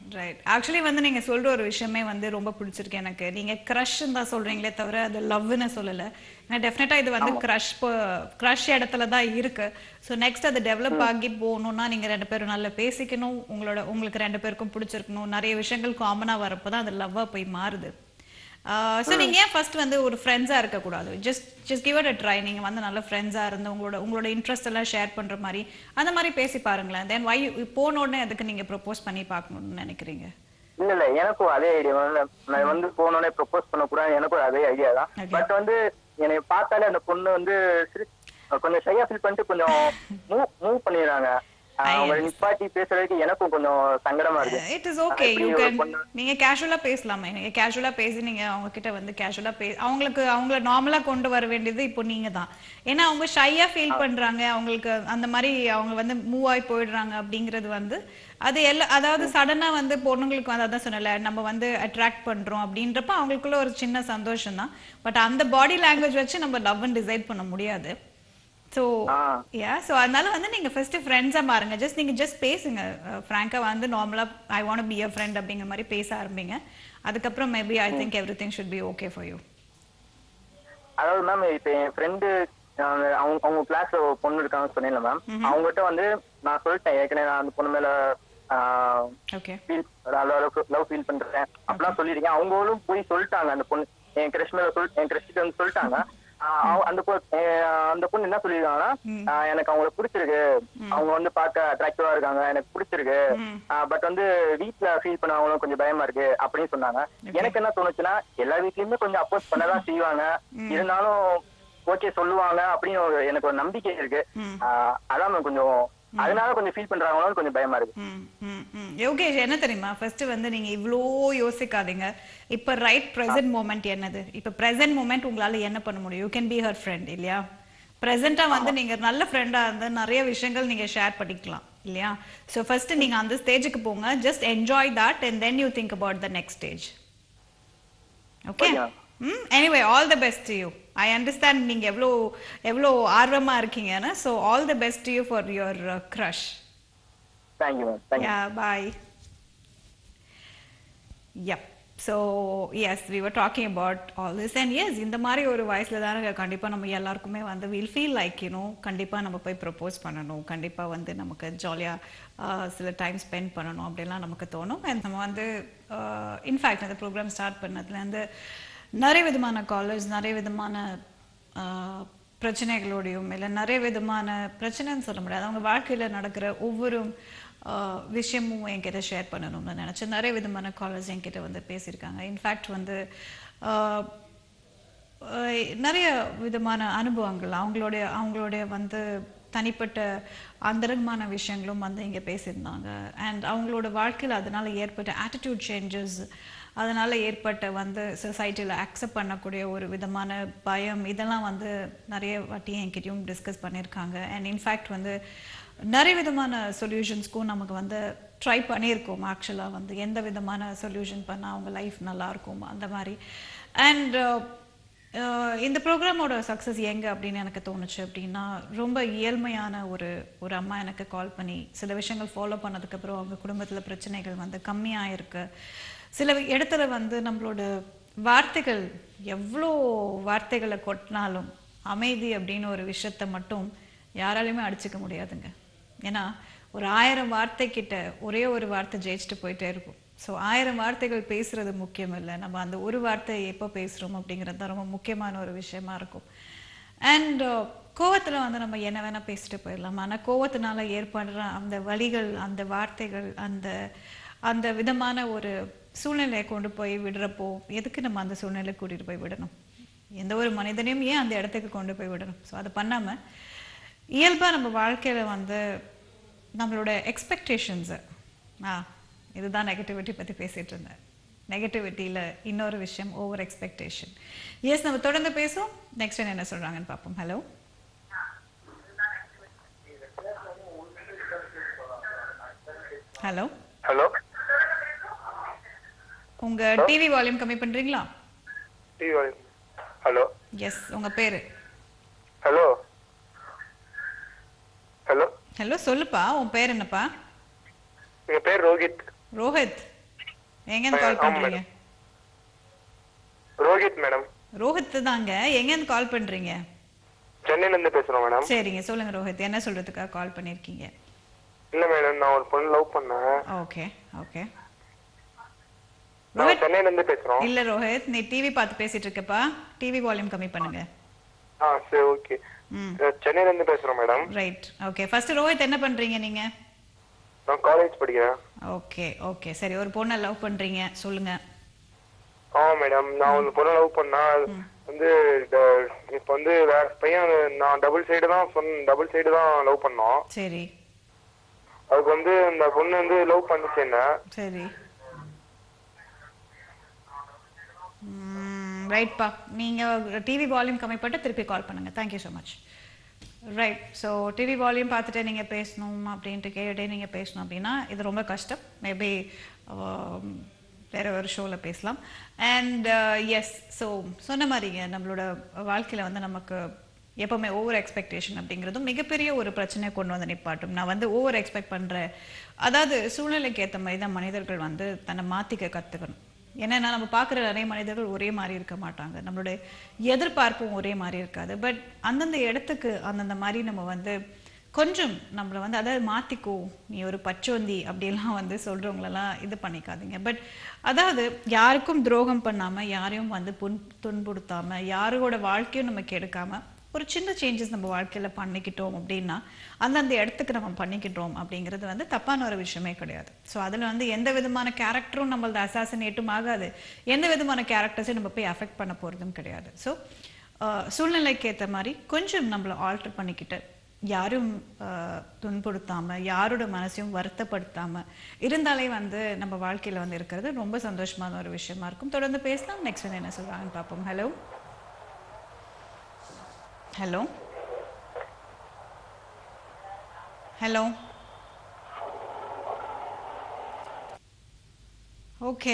ரைட் ஆக்சுவலி வந்து நீங்க சொல்ற ஒரு விஷயமே வந்து ரொம்ப பிடிச்சிருக்கு எனக்கு நீங்க க்ரஷ் தான் சொல்றீங்களே தவிர அது லவ்னு சொல்லல ஏன்னா டெஃபினட்டா இது வந்து க்ரஷ் க்ரஷ் இடத்துல தான் இருக்கு ஸோ நெக்ஸ்ட் அது டெவலப் ஆகி போகணும்னா நீங்க ரெண்டு பேரும் நல்லா பேசிக்கணும் உங்களோட உங்களுக்கு ரெண்டு பேருக்கும் பிடிச்சிருக்கணும் நிறைய விஷயங்கள் காமனா வரப்போ தான் அது லவ்வா போய் மாறுது ஸோ நீங்க ஏன் ஃபர்ஸ்ட் வந்து ஒரு ஃப்ரெண்ட்ஸா இருக்கக்கூடாது just just give at a try நீங்க வந்து நல்ல ஃப்ரெண்ட்ஸா இருந்து உங்களோட உங்களோட இன்ட்ரெஸ்ட் எல்லாம் ஷேர் பண்ற மாதிரி அந்த மாதிரி பேசி பாருங்களேன் தென் வை போன உடனே அதுக்கு நீங்க ப்ரொபோஸ் பண்ணி பார்க்கணும்னு நினைக்கிறீங்க இல்ல இல்ல எனக்கும் அதே ஐடியா நான் வந்து போனோடனே ப்ரொபோஸ் பண்ண கூட எனக்கும் அதே ஐடியா தான் Okay. பட் வந்து என்னை பார்த்தாலே அந்த பொண்ணு வந்து சிரி- கொஞ்சம் ஷையா ஃபீல் பண்ணிட்டு கொஞ்சம் மூவ் மூவ் பண்ணிடுறாங்க I அவங்க understand. நிப்பாட்டி பேசுறதுக்கு எனக்கும் கொஞ்சம் சங்கடமா இருக்கு இட் இஸ் ஓகே எப்படி யூ ஒரு கேன் பொண்ணு- நீங்க கேஷுவலா பேசலாமே நீங்க கேஷுவலா பேசி நீங்க அவங்க கிட்ட வந்து கேஷுவலா பே அவங்களுக்கு அவங்கள நார்மலா கொண்டு வர வேண்டியது இப்போ நீங்க தான் ஏன்னா அவங்க ஷையா ஃபீல் பண்றாங்க அவங்களுக்கு அந்த மாதிரி அவங்க வந்து மூவ் ஆகி போயிடுறாங்க அப்படிங்கிறது வந்து அது எல்லா அதாவது சடனா வந்து பொண்ணுங்களுக்கு வந்து அதான் சொன்னல நம்ம வந்து அட்ராக்ட் பண்றோம் அப்படின்றப்ப அவங்களுக்குள்ள ஒரு சின்ன சந்தோஷம் தான் பட் அந்த பாடி லாங்குவேஜ் வச்சு நம்ம லவ்னு டிசைட் பண்ண முடியாது ஸோ ஆ. யா ஸோ அதனால வந்து நீங்க ஃபர்ஸ்ட் ஃப்ரெண்ட்ஸா மாறுங்க ஜஸ்ட் நீங்க ஜஸ்ட் பேசுங்க ஃப்ராங்கா வந்து நார்மலா I want be a friend அப்படிங்கிற மாதிரி பேச ஆரம்பிங்க அதுக்கப்புறம் maybe I think everything should be okay for you அதாவது மேம் இப்ப என் ஃப்ரெண்டு அவங்க அவங்க கிளாஸ்ல ஒரு பொண்ணு இருக்காங்கன்னு சொன்னேன்ல மேம் அவங்ககிட்ட வந்து நான் சொல்லிட்டேன் ஏற்கனவே நான் அந்த பொண்ணு மேல ஓகே ஃபீல் லவ் ஃபீல் பண்றேன் அப்படிலாம் சொல்லிருக்கேன் அவங்களும் போய் சொல்லிட்டாங்க அந்த பொண்ணு என் கிரஷ் மேல சொல் என் கிரஷ்கிட்ட வந்து சொல்லிட்டாங்க ஆஹ் அவ- அந்த பொ- அஹ் அந்த பொண்ணு என்ன சொல்லிருக்காங்கன்னா ஆஹ் எனக்கு அவங்கள பிடிச்சிருக்கு அவங்க வந்து பார்க்க அட்ராக்டிவா இருக்காங்க எனக்கு பிடிச்சிருக்கு பட் வந்து வீட்ல ஃபீல் பண்ணவங்களும் கொஞ்சம் பயமா இருக்கு அப்படின்னு சொன்னாங்க எனக்கு என்ன தோணுச்சுன்னா எல்லா வீட்லயுமே கொஞ்சம் அப்போஸ் பண்ணதான் செய்வாங்க இருந்தாலும் ஓகே சொல்லுவாங்க அப்படின்னு ஒரு எனக்கு ஒரு நம்பிக்கை இருக்கு ஆஹ் அதான் ma'am கொஞ்சம் அதனால கொஞ்சம் ஃபீல் பண்றாங்களோன்னு கொஞ்சம் பயமா இருக்கு ம், ம், ம். யோகேஷ் என்ன தெரியுமா ஃபர்ஸ்ட் வந்து நீங்க இவ்ளோ யோசிக்காதீங்க இப்ப ரைட் பிரசன்ட் மூமெண்ட் என்னது இப்ப பிரசன்ட் மூமெண்ட் உங்களால என்ன பண்ண முடியும் you can be her friend இல்லையா பிரசண்டா வந்து நீங்க நல்ல ஃப்ரெண்டா இருந்து நிறைய விஷயங்கள் நீங்க ஷேர் பண்ணிக்கலாம் இல்லையா ஸோ ஃபர்ஸ்ட் நீங்க அந்த ஸ்டேஜுக்கு போங்க just enjoy that and then you think about the next stage okay Okay. Hmm anyway all the best you I understand நீங்க எவ்வளோ எவ்வளோ ஆர்வமா இருக்கீங்கன்னு so all the best you for your crush thank you ma'am thank you Yeah, bye. Yep. So yes, we were talking about all this and yes, இந்த மாதிரி ஒரு வயசுல தானே கண்டிப்பா நம்ம எல்லாருக்குமே வந்து வில் ஃபீல் லைக் யூனோ கண்டிப்பா நம்ம போய் ப்ரப்போஸ் பண்ணணும் கண்டிப்பா வந்து நமக்கு ஜாலியா சில டைம் ஸ்பெண்ட் பண்ணணும் அப்படிலாம் நமக்கு தோணும் and நம்ம வந்து இன்ஃபேக்ட் அந்த ப்ரோக்ராம் ஸ்டார்ட் பண்ணதுலேருந்து நிறைய விதமான காலேஜ் நிறைய விதமான ஆஹ், பிரச்சனைகளோடையும் இல்லை நிறைய விதமான பிரச்சனைன்னு சொல்ல முடியாது அவங்க வாழ்க்கையில நடக்கிற ஒவ்வொரு ஆஹ், விஷயமும் என்கிட்ட ஷேர் பண்ணணும்னு நினைச்சேன் நிறைய விதமான காலேஜ் என்கிட்ட வந்து பேசியிருக்காங்க இன்ஃபேக்ட் வந்து ஆஹ், ஆஹ், நிறைய விதமான அனுபவங்கள் அவங்களுடைய அவங்களுடைய வந்து தனிப்பட்ட அந்தரங்கமான விஷயங்களும் வந்து இங்கே பேசியிருந்தாங்க அண்ட் அவங்களோட வாழ்க்கையில் அதனால ஏற்பட்ட ஆட்டிடியூட் சேஞ்சஸ் அதனால ஏற்பட்ட வந்து சொசைட்டியில் அக்செப்ட் பண்ணக்கூடிய ஒரு விதமான பயம் இதெல்லாம் வந்து நிறைய வாட்டி என்கிட்டயும் டிஸ்கஸ் பண்ணியிருக்காங்க அண்ட் இன்ஃபேக்ட் வந்து நிறைய விதமான சொல்யூஷன்ஸ்க்கும் நமக்கு வந்து ட்ரை பண்ணியிருக்கோம் ஆக்சுவலாக வந்து எந்த விதமான சொல்யூஷன் பண்ணால் அவங்க லைஃப் நல்லா இருக்கும் அந்த மாதிரி அண்ட் இந்த ப்ரோக்ராமோட சக்ஸஸ் எங்க அப்படின்னு எனக்கு தோணுச்சு அப்படின்னா ரொம்ப இயல்மையான ஒரு ஒரு அம்மா எனக்கு கால் பண்ணி சில விஷயங்கள் ஃபாலோ பண்ணதுக்கப்புறம் அவங்க குடும்பத்தில் பிரச்சனைகள் வந்து கம்மியாக இருக்கு சில இடத்துல வந்து நம்மளோட வார்த்தைகள் எவ்வளோ வார்த்தைகளை கொட்டினாலும் அமைதி அப்படின்னு ஒரு விஷயத்த மட்டும் யாராலையுமே அடிச்சுக்க முடியாதுங்க ஏன்னா ஒரு ஆயிரம் வார்த்தை கிட்ட ஒரே ஒரு வார்த்தை ஜெயிச்சுட்டு போயிட்டே இருக்கும் ஸோ ஆயிரம் வார்த்தைகள் பேசுறது முக்கியம் இல்லை நம்ம அந்த ஒரு வார்த்தையை எப்போ பேசுகிறோம் அப்படிங்கிறது தான் ரொம்ப முக்கியமான ஒரு விஷயமா இருக்கும் அண்ட் கோவத்தில் வந்து நம்ம என்ன வேணால் பேசிட்டு போயிடலாம் ஆனால் கோவத்தினால ஏற்படுற அந்த வழிகள் அந்த வார்த்தைகள் அந்த அந்த விதமான ஒரு சூழ்நிலையை கொண்டு போய் விடுறப்போ எதுக்கு நம்ம அந்த சூழ்நிலை கூட்டிகிட்டு போய் விடணும் எந்த ஒரு மனிதனையும் ஏன் அந்த இடத்துக்கு கொண்டு போய் விடணும் ஸோ அதை பண்ணாமல் இயல்பாக நம்ம வாழ்க்கையில் வந்து நம்மளோட எக்ஸ்பெக்டேஷன்ஸை ஆ இதுதான் நெகட்டிவிட்டி பற்றி பேசிகிட்டு இருந்தேன் நெகட்டிவிட்டியில் இன்னொரு விஷயம் ஓவர் எக்ஸ்பெக்டேஷன் எஸ் நம்ம தொடர்ந்து பேசுவோம் நெக்ஸ்ட் என்ன சொல்கிறாங்கன்னு பார்ப்போம் ஹலோ ஹலோ ஹலோ உங்கள் டிவி வால்யூம் கம்மி பண்ணுறீங்களா டிவி ஹலோ எஸ் உங்கள் பேர் ஹலோ ஹலோ ஹலோ சொல்லுப்பா உன் பேர் என்னப்பா எங்க பேர் ரோஹித் ரோஹித் எங்கேருந்து கால் ஆமா, பண்றீங்க ரோஹித் மேடம் ரோஹித் தாங்க எங்கேருந்து கால் பண்றீங்க சென்னையில இருந்து பேசுறோம் மேடம் சரிங்க சொல்லுங்க ரோஹித் என்ன சொல்றதுக்காக கால் பண்ணிருக்கீங்க இல்ல மேடம் நான் ஒரு பொண்ணு லவ் பண்ணேன் ஓகே ஓகே நான் சென்னையில இருந்து பேசுறோம் இல்ல ரோஹித் நீ டிவி பார்த்து பேசிட்டு இருக்கப்பா டிவி வால்யூம் கம்மி பண்ணுங்க ஆ சரி ஓகே ம் சென்னையில இருந்து பேசுறோம் madam right okay first Rohit என்ன பண்றீங்க நீங்க நான் காலேஜ் படிக்கிறேன் ஓகே ஓகே சரி ஒரு பொண்ணை லவ் பண்றீங்க சொல்லுங்க ஆமா மேடம் நான் ஒரு பொண்ணை லவ் பண்ணா வந்து ட- இப்ப வந்து வேற பையன் நான் டபுள் சைடு தான் சொன்ன டபுள் சைடு தான் லவ் பண்ணோம் சரி அதுக்கு வந்து அந்த பொண்ணு வந்து லவ் பண்ணுச்சு என்ன சரி ரைட்ப்பா நீங்கள் டிவி வால்யூம் கம்மி பண்ணிட்டு திருப்பி கால் பண்ணுங்கள் thank you so much right so TV volume பார்த்துட்டு நீங்கள் பேசணும் அப்படின்ட்டு கேட்டே நீங்கள் பேசணும் அப்படின்னா இது ரொம்ப கஷ்டம் மேபி வேற ஒரு ஷோவில் பேசலாம் அண்ட் எஸ் ஸோ சொன்ன மாதிரிங்க நம்மளோட வாழ்க்கையில் வந்து நமக்கு எப்பவுமே ஓவர் எக்ஸ்பெக்டேஷன் அப்படிங்கிறதும் மிகப்பெரிய ஒரு பிரச்சனையை கொண்டு வந்து நிப்பாட்டும் நான் வந்து ஓவர் எக்ஸ்பெக்ட் பண்ணுறேன் அதாவது சூழ்நிலைக்கு ஏற்ற மாதிரி தான் மனிதர்கள் வந்து தன்னை மாற்றிக்க கற்றுக்கணும் என்னன்னா நம்ம பார்க்குற நிறைய மனிதர்கள் ஒரே மாதிரி இருக்க மாட்டாங்க நம்மளுடைய எதிர்பார்ப்பும் ஒரே மாதிரி இருக்காது பட் அந்தந்த இடத்துக்கு அந்தந்த மாதிரி நம்ம வந்து கொஞ்சம் நம்மளை வந்து அதாவது மாத்திக்கோ நீ ஒரு பச்சோந்தி அப்படிலாம் வந்து சொல்றவங்களெல்லாம் இது பண்ணிக்காதீங்க பட் அதாவது யாருக்கும் துரோகம் பண்ணாம யாரையும் வந்து புண் துன்புறுத்தாம யாரோட வாழ்க்கையும் நம்ம கெடுக்காம ஒரு சின்ன சேஞ்சஸ் நம்ம வாழ்க்கையில பண்ணிக்கிட்டோம் அப்படின்னா அந்தந்த இடத்துக்கு நம்ம பண்ணிக்கிட்டோம் அப்படிங்கிறது வந்து தப்பான ஒரு விஷயமே கிடையாது ஸோ அதுல வந்து எந்த விதமான கேரக்டரும் நம்மளது அசாசினேட்டும் ஆகாது எந்த விதமான கேரக்டர்ஸையும் நம்ம போய் அஃபெக்ட் பண்ண போறதும் கிடையாது ஸோ சூழ்நிலைக்கு ஏற்ற மாதிரி கொஞ்சம் நம்மளை ஆல்டர் பண்ணிக்கிட்டு யாரும் ஆஹ், துன்புறுத்தாம யாரோட மனசையும் வருத்தப்படுத்தாம இருந்தாலே வந்து நம்ம வாழ்க்கையில வந்து இருக்கிறது ரொம்ப சந்தோஷமான ஒரு விஷயமா இருக்கும் தொடர்ந்து பேசலாம் நெக்ஸ்ட் வந்து என்ன சொல்றாங்கன்னு பார்ப்போம் hello hello hello okay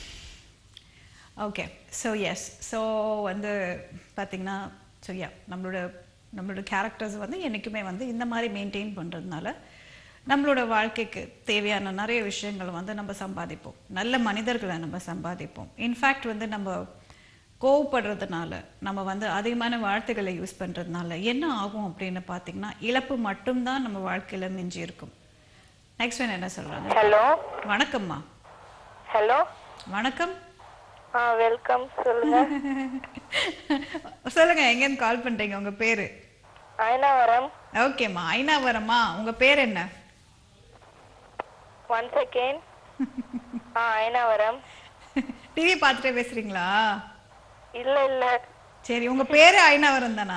okay so yes so வந்து பார்த்தீங்கன்னா ஸோ யா நம்மளோட நம்மளோட கேரக்டர்ஸ் வந்து என்றைக்குமே வந்து இந்த மாதிரி மெயின்டைன் பண்ணுறதுனால நம்மளோட வாழ்க்கைக்கு தேவையான நிறைய விஷயங்களை வந்து நம்ம சம்பாதிப்போம் நல்ல மனிதர்களை நம்ம சம்பாதிப்போம் இன்ஃபேக்ட் வந்து நம்ம கோவப்படுறதுனால நம்ம வந்து அதிகமான வார்த்தைகளை யூஸ் பண்ணுறதுனால என்ன ஆகும் அப்படின்னு பார்த்தீங்கன்னா இழப்பு மட்டும்தான் நம்ம வாழ்க்கையில் மிஞ்சி இருக்கும் நெக்ஸ்ட் ஒன் என்ன சொல்கிறாங்க ஹலோ வணக்கம்மா ஹலோ வணக்கம் ஆ வெல்கம் சொல்லுங்க சொல்லுங்க எங்கேருந்து கால் பண்றீங்க உங்க பேரு அயனாவரம் ஓகேம்மா ஐநாவரம்மா உங்க பேர் என்ன ஒன் செகண்ட் ஆ அயனாவரம் டிவி பார்த்துட்டே பேசுறீங்களா இல்ல இல்ல சரி உங்க பேரு ஐநாவரம் தானா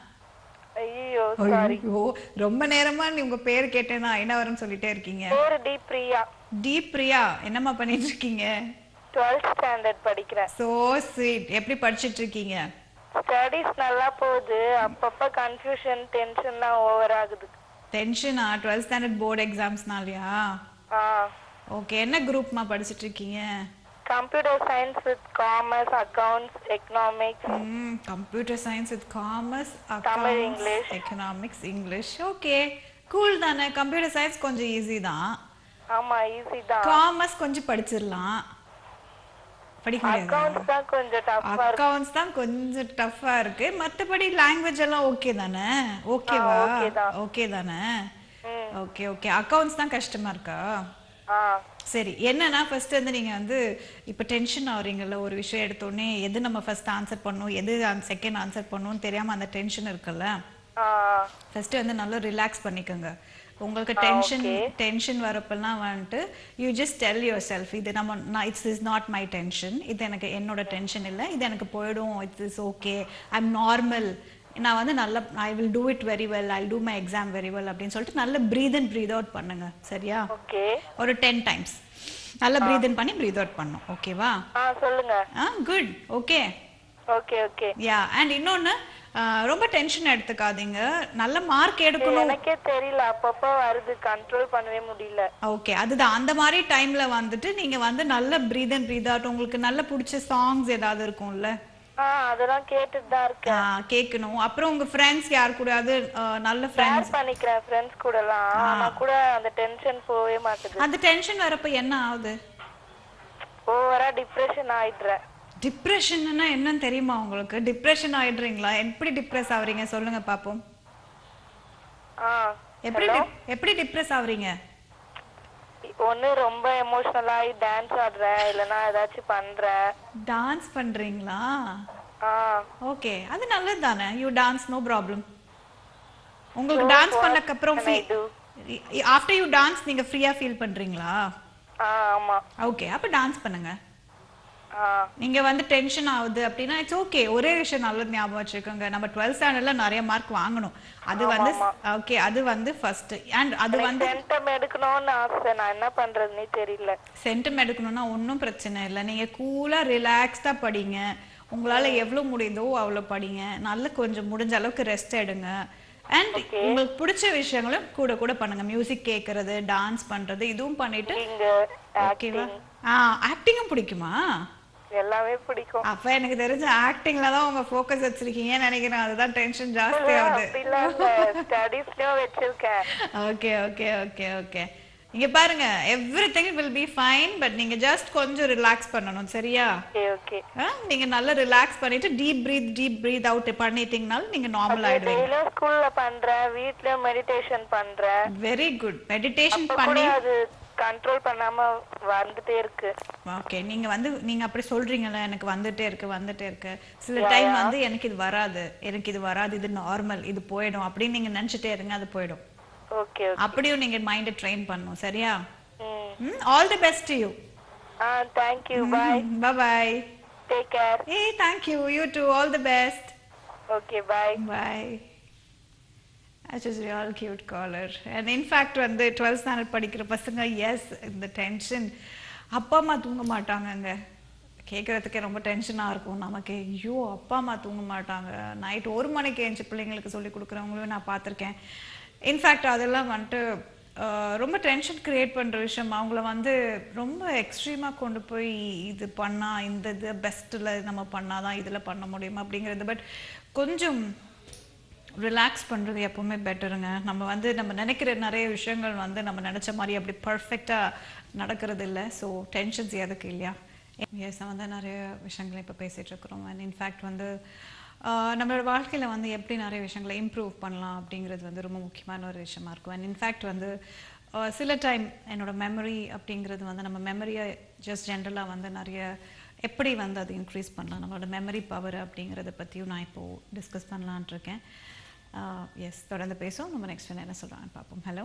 ஐயோ சாரி ஐயோ ரொம்ப நேரமா நீ உங்க பேர் கேட்டேன்னா ஐநாவரம் சொல்லிட்டே இருக்கீங்க பேரு டி பிரியா டி பிரியா என்னம்மா பண்ணிட்டு இருக்கீங்க டுவெல்த் ஸ்டாண்டர்ட் படிக்கிறேன் சோ ஸ்வீட் எப்படி படிச்சிட்டு இருக்கீங்க ஸ்டடீஸ் நல்லா போகுது அப்பப்ப கன்ஃபியூஷன் டென்ஷன் தான் ஓவர் ஆகுது டென்ஷனா டுவெல்த் ஸ்டாண்டர்ட் போர்டு எக்ஸாம்ஸ்னாலயா ஆ ஓகே என்ன குரூப்மா படிச்சிட்டு இருக்கீங்க computer science with commerce accounts economics computer science with commerce Tamil, English. Economics English okay cool தானே கம்ப்யூட்டர் சயின்ஸ் கொஞ்சம் ஈஸி தான் ஆமா ஈஸி தான் காமர்ஸ் கொஞ்சம் படிச்சிடலாம் படிக்க முடியாது அக்கவுண்ட்ஸ் தான் கொஞ்சம் டஃப்பா இருக்கு அக்கவுண்ட்ஸ் தான் கொஞ்சம் டஃப்பா இருக்கு மத்தபடி லாங்குவேஜ் எல்லாம் ஓகே தானே ஓகேவா okay தான். ஓகே தானே ம். ஓகே ஓகே அக்கவுண்ட்ஸ் தான் கஷ்டமா இருக்கா ஆ சரி என்னன்னா ஃபர்ஸ்ட் வந்து நீங்க வந்து இப்போ டென்ஷன் ஆகுறீங்கல்ல ஒரு விஷயம் எடுத்தோடனே எது நம்ம ஃபர்ஸ்ட் ஆன்சர் பண்ணணும் எது செகண்ட் ஆன்சர் பண்ணணும்னு தெரியாம அந்த டென்ஷன் இருக்குல்ல ஆ ஃபர்ஸ்ட் வந்து நல்லா ரிலாக்ஸ் பண்ணிக்கோங்க உங்களுக்கு டென்ஷன் டென்ஷன் வரப்பெல்லாம் வந்துட்டு you just tell yourself இது நம்ம நான் it's is not my tension இது எனக்கு என்னோட டென்ஷன் இல்லை இது எனக்கு போயிடும் it's is okay I am normal நான் வந்து நல்ல I will do it very well I do my exam very well அப்படின்னு சொல்லிட்டு நல்ல ப்ரீத் அண்ட் ப்ரீத் அவுட் பண்ணுங்க சரியா ஓகே ஒரு டென் டைம்ஸ் நல்லா ப்ரீத் இன் பண்ணி ப்ரீத் அவுட் பண்ணும் ஓகேவா ஆ சொல்லுங்க ah good okay okay okay yeah and இன்னொன்னு ஆ, ரொம்ப டென்ஷன் எடுத்துக்காதீங்க நல்ல மார்க் எடுக்கணும் எனக்கே தெரியல அப்பப்ப வருது கண்ட்ரோல் பண்ணவே முடியல ஓகே அதுதான் அந்த மாதிரி டைம்ல வந்துட்டு நீங்க வந்து நல்ல ப்ரீத் அண்ட் ப்ரீத் அவுட் உங்களுக்கு நல்ல பிடிச்ச சாங்ஸ் ஏதாவது இருக்கும்ல ஆ அதெல்லாம் கேட்டுட்டு தான் இருக்கேன் ஆ, கேட்கணும் அப்புறம் உங்க ஃப்ரெண்ட்ஸ் யார் கூடயாவது ஆ, நல்ல ஃப்ரெண்ட்ஸ் ஷேர் பண்ணிக்கிறேன் ஃப்ரெண்ட்ஸ் கூட எல்லாம் ஆனா கூட அந்த டென்ஷன் போகவே மாட்டுது அந்த டென்ஷன் வரப்ப என்ன ஆகுது ஓவரா டிப்ரெஷன் ஆயிடுறேன் டிப்ரெஷன்னா என்னன்னு தெரியுமா உங்களுக்கு டிப்ரெஷன் ஆயிடுறீங்களா எப்படி டிப்ரெஸ் ஆகுறீங்க சொல்லுங்க பாப்போம் ஆ எப்படி dep- எப்படி டிப்ரெஸ் ஆகுறீங்க ஒண்ணு ரொம்ப எமோஷனல் ஆகி டான்ஸ் ஆடுறேன் இல்லனா ஏதாச்சும் பண்றேன் டான்ஸ் பண்றீங்களா ஆ ஓகே அது நல்லது தானே யூ டான்ஸ் நோ ப்ராப்ளம் உங்களுக்கு டான்ஸ் பண்ணக்கு அப்புறம் can I do? After you dance நீங்க ஃப்ரீயா ஃபீல் பண்றீங்களா ஆ ஆமா ஓகே அப்ப டான்ஸ் பண்ணுங்க ஆ நீங்க வந்து டென்ஷன் ஆகுது அப்படின்னா இட்ஸ் ஓகே ஒரே விஷயம் நல்லது ஞாபகம் வச்சுக்கோங்க நம்ம டுவெல்த் ஸ்டாண்டர்ட்ல நிறைய மார்க் வாங்கணும் அது வந்து ஓகே அது வந்து ஃபர்ஸ்ட் அண்ட் அது வந்து சென்டம் எடுக்கணும்னு ஆசை நான் என்ன பண்றதுன்னே தெரியல சென்டம் எடுக்கணும்னா ஒன்றும் பிரச்சனை இல்லை நீங்க கூலா ரிலாக்ஸ்டா படிங்க உங்களால எவ்வளவு முடியுதோ அவ்வளவு படிங்க நல்ல கொஞ்சம் முடிஞ்ச அளவுக்கு ரெஸ்ட் எடுங்க அண்ட் உங்களுக்கு பிடிச்ச விஷயங்களும் கூட கூட பண்ணுங்க மியூசிக் கேட்கறது டான்ஸ் பண்றது இதுவும் பண்ணிட்டு நீங்க ஓகேவா ஆ ஆக்டிங்கும் பிடிக்குமா எல்லாமே பிடிக்கும் அப்ப எனக்கு தெரிஞ்ச ஆக்டிங்ல தான் உங்க ஃபோக்கஸ் வச்சிருக்கீங்கன்னு நினைக்கிறேன் அதுதான் டென்ஷன் ஜாஸ்தி ஆகுது அப்படிலாம் இல்ல ஸ்டடீஸ்லயும் வச்சிருக்கேன் ஓகே ஓகே ஓகே ஓகே இங்க பாருங்க everything will be fine but நீங்க ஜஸ்ட் கொஞ்சம் ரிலாக்ஸ் பண்ணணும் சரியா ஓகே ஓகே ஆ, நீங்க நல்லா ரிலாக்ஸ் பண்ணிட்டு deep breath deep breath out பண்ணிட்டீங்கனாலும் நீங்க நார்மல் ஆயிடுவீங்க டெய்லியும் ஸ்கூல்ல பண்றேன் வீட்லயும் மெடிடேஷன் பண்றேன் வெரி குட் மெடிடேஷன் இப்ப கூட பண்ணி அது கண்ட்ரோல் பண்ணாம வந்துட்டே இருக்கு ஓகே நீங்க வந்து நீங்க அப்படி சொல்றீங்கல்ல எனக்கு வந்துட்டே இருக்கு வந்துட்டே இருக்கு சில டைம் வந்து எனக்கு இது வராது எனக்கு இது வராது இது நார்மல் இது போயிடும் அப்படின்னு நீங்க நினைச்சிட்டே இருங்க அது போயிடும் ஓகே அப்படியும் நீங்க மைண்டை ட்ரெயின் பண்ணணும் சரியா hmm all the best you ah thank you bye bye take care ஏ thank you you to all the best okay bye Bye. That was real cute caller. And in fact வந்து 12th standard படிக்கிற பசங்க S இந்த tension அப்பா அம்மா தூங்க மாட்டாங்கங்க கேட்குறதுக்கே ரொம்ப டென்ஷனாக இருக்கும் நமக்கு ஐயோ அப்பா அம்மா தூங்க மாட்டாங்க நைட் ஒரு மணிக்கு எழுந்துச்சு பிள்ளைங்களுக்கு சொல்லி கொடுக்குறவங்களும் நான் பார்த்துருக்கேன் இன்ஃபேக்ட் அதெல்லாம் வந்துட்டு ஆஹ், ரொம்ப டென்ஷன் கிரியேட் பண்ணுற விஷயம் அவங்கள வந்து ரொம்ப எக்ஸ்ட்ரீமாக கொண்டு போய் இது பண்ணால் இந்த இது பெஸ்ட்டில் நம்ம பண்ணாதான் இதில் பண்ண முடியும் அப்படிங்கிறது பட் கொஞ்சம் ரிலாக்ஸ் பண்ணுறது எப்பவுமே பெட்டருங்க நம்ம வந்து நம்ம நினைக்கிற நிறைய விஷயங்கள் வந்து நம்ம நினச்ச மாதிரி அப்படி பர்ஃபெக்டாக நடக்கிறது இல்லை ஸோ டென்ஷன்ஸ் எதுக்கு இல்லையா எஸ் வந்து நிறைய விஷயங்களை இப்போ பேசிகிட்டு இருக்கிறோம் அண்ட் இன்ஃபேக்ட் வந்து ஆஹ், நம்மளோட வாழ்க்கையில் வந்து எப்படி நிறைய விஷயங்களை இம்ப்ரூவ் பண்ணலாம் அப்படிங்கிறது வந்து ரொம்ப முக்கியமான ஒரு விஷயமா இருக்கும் அண்ட் இன்ஃபேக்ட் வந்து ஆஹ், சில டைம் என்னோட மெமரி அப்படிங்கிறது வந்து நம்ம மெமரியை ஜஸ்ட் ஜென்ரலாக வந்து நிறைய எப்படி வந்து அது இன்க்ரீஸ் பண்ணலாம் நம்மளோட மெமரி பவர் அப்படிங்கிறத பற்றியும் நான் இப்போது டிஸ்கஸ் பண்ணலான்ட்டு இருக்கேன் எஸ் தொடர்ந்து பேசுவோம் நம்ம நெக்ஸ்ட் என்ன சொல்கிறாங்கன்னு பார்ப்போம் ஹலோ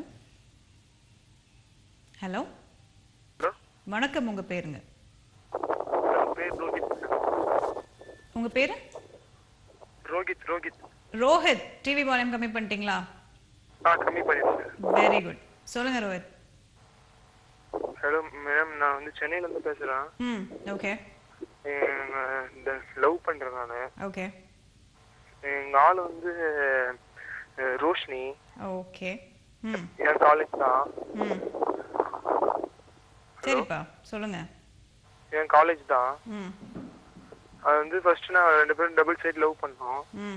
ஹலோ ஹலோ வணக்கம் உங்கள் பேருங்க பேர் ரோஹித் உங்கள் பேர் ரோஹித் ரோஹித் ரோஹித் டிவி வால்யூம் கம்மி பண்ணிட்டீங்களா ஆ கம்மி பண்ணிடுங்க வெரி குட் சொல்லுங்க ரோஹித் ஹலோ மேடம் நான் வந்து சென்னையில இருந்து பேசுறேன் ம் ஓகே எங்க- இந்த லவ் பண்றேன் நான் ஓகே எங்க ஆள் வந்து அஹ், ரோஷினி ஓகே ம் என் காலேஜ் தான் ம் சரிப்பா சொல்லுங்க என் காலேஜ் தான் ம் அது வந்து ஃபர்ஸ்ட் நான் ரெண்டு பேரும் டபுள் சைட் லவ் பண்ணோம் ம்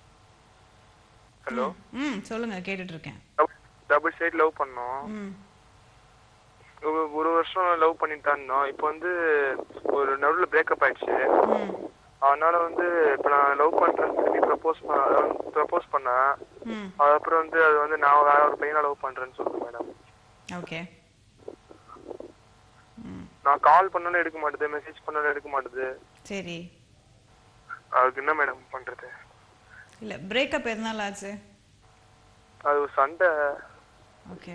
ஹலோ ம் சொல்லுங்க கேட்டுட்டு இருக்கேன் டபுள் சைட் லவ் பண்ணோம் ம் ஒரு- ஒரு வருஷம் லவ் பண்ணிட்டு தான் இருந்தோம் இப்போ வந்து ஒரு நடுவில் பிரேக்கப் ஆயிடுச்சு ம் அதனால வந்து இப்போ நான் லவ் பண்றேன்னு சொல்லி ப்ரப்போஸ் பண்ண ப்ரப்போஸ் பண்ணேன் ம் அதுக்கப்புறம் வந்து அது வந்து நான் வேற ஒரு பையனை லவ் பண்றேன்னு சொல்லுங்க மேடம் ஓகே ம் நான் கால் பண்ணாலும் எடுக்க மாட்டேது மெசேஜ் பண்ணாலும் எடுக்க மாட்டேது சரி அதுக்கு என்ன மேடம் பண்றது இல்லை பிரேக்கப் எதனால ஆச்சு அது ஒரு சண்டை ஓகே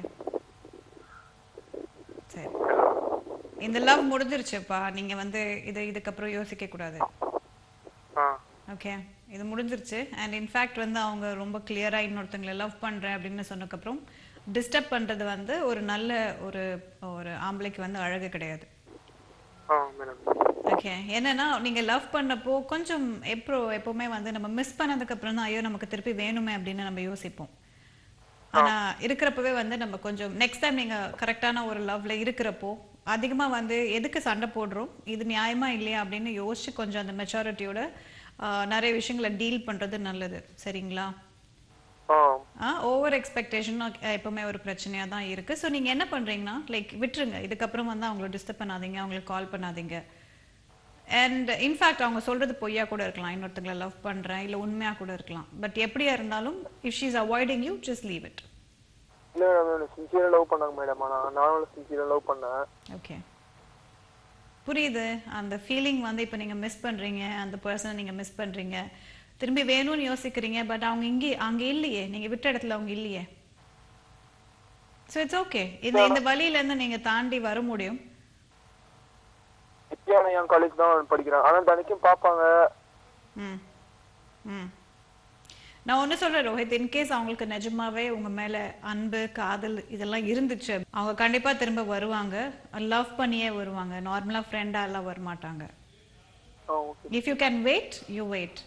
சரி இந்த லவ் முடிஞ்சிருச்சுப்பா நீங்க வந்து இது இதுக்கப்புறம் யோசிக்க கூடாது ஆ ஓகே இது முடிஞ்சிருச்சு அண்ட் இன்ஃபேக்ட் வந்து அவங்க ரொம்ப கிளியரா இன்னொருத்தங்களை லவ் பண்றேன் அப்படின்னு சொன்னதுக்கப்புறம் டிஸ்டர்ப் பண்றது வந்து ஒரு நல்ல ஒரு ஒரு ஆம்பளைக்கு வந்து அழகு கிடையாது ஆ மேடம் ஓகே என்னன்னா நீங்க லவ் பண்ணப்போ கொஞ்சம் எப்போ எப்பவுமே வந்து நம்ம மிஸ் பண்ணதுக்கு அப்புறம் தான் ஐயோ நமக்கு திருப்பி வேணுமே அப்படின்னு நம்ம யோசிப்போம் ஆனா இருக்கிறப்பவே வந்து நம்ம கொஞ்சம் நெக்ஸ்ட் டைம் நீங்க கரெக்டான ஒரு லவ்ல இருக்கிறப்போ அதிகமா வந்து எதுக்கு சண்டை போடுறோம் இது நியாயமா இல்லையா அப்படின்னு யோசிச்சு கொஞ்சம் அந்த மெச்சாரிட்டியோட நிறைய விஷயங்களை டீல் பண்றது நல்லது சரிங்களா ஆ ஓவர் எக்ஸ்பெக்டேஷன் எப்பவுமே ஒரு பிரச்சனையா தான் இருக்கு ஸோ நீங்க என்ன பண்றீங்கன்னா லைக் விட்டுருங்க இதுக்கப்புறம் வந்து அவங்கள டிஸ்டர்ப் பண்ணாதீங்க அவங்களுக்கு கால் பண்ணாதீங்க அண்ட் இன்ஃபேக்ட் அவங்க சொல்றது பொய்யா கூட இருக்கலாம் இன்னொருத்தங்களை லவ் பண்றேன் இல்ல உண்மையா கூட இருக்கலாம் பட் எப்படியா இருந்தாலும் if she's avoiding you just leave it இல்லை மேடம் சின்சியராக லவ் பண்ணாங்க மேடம் ஆனால் நானும் சின்சியராக லவ் பண்ணேன் ஓகே புரியுது அந்த ஃபீலிங் வந்து இப்போ நீங்க மிஸ் பண்றீங்க அந்த பர்சனை நீங்க மிஸ் பண்றீங்க திரும்பி வேணும்னு யோசிக்கிறீங்க பட் அவங்க இங்கே அங்க இல்லையே நீங்க விட்ட இடத்துல அவங்க இல்லையே ஸோ இட்ஸ் ஓகே இந்த இந்த வழியில இருந்து நீங்க தாண்டி வர முடியும் நித்யானா என் காலேஜ் தான் படிக்கிறேன் ஆனால் தினைக்கும் பார்ப்பாங்க ம் ம் நான் ஒன்று சொல்றேன் ரோஹித் இன்கேஸ் அவங்களுக்கு நிஜமாவே உங்க மேல அன்பு காதல் இதெல்லாம் இருந்துச்சு அவங்க கண்டிப்பா திரும்ப வருவாங்க லவ் பண்ணியே வருவாங்க நார்மலா ஃப்ரெண்டா எல்லாம் வர மாட்டாங்க ah okay if you can wait you wait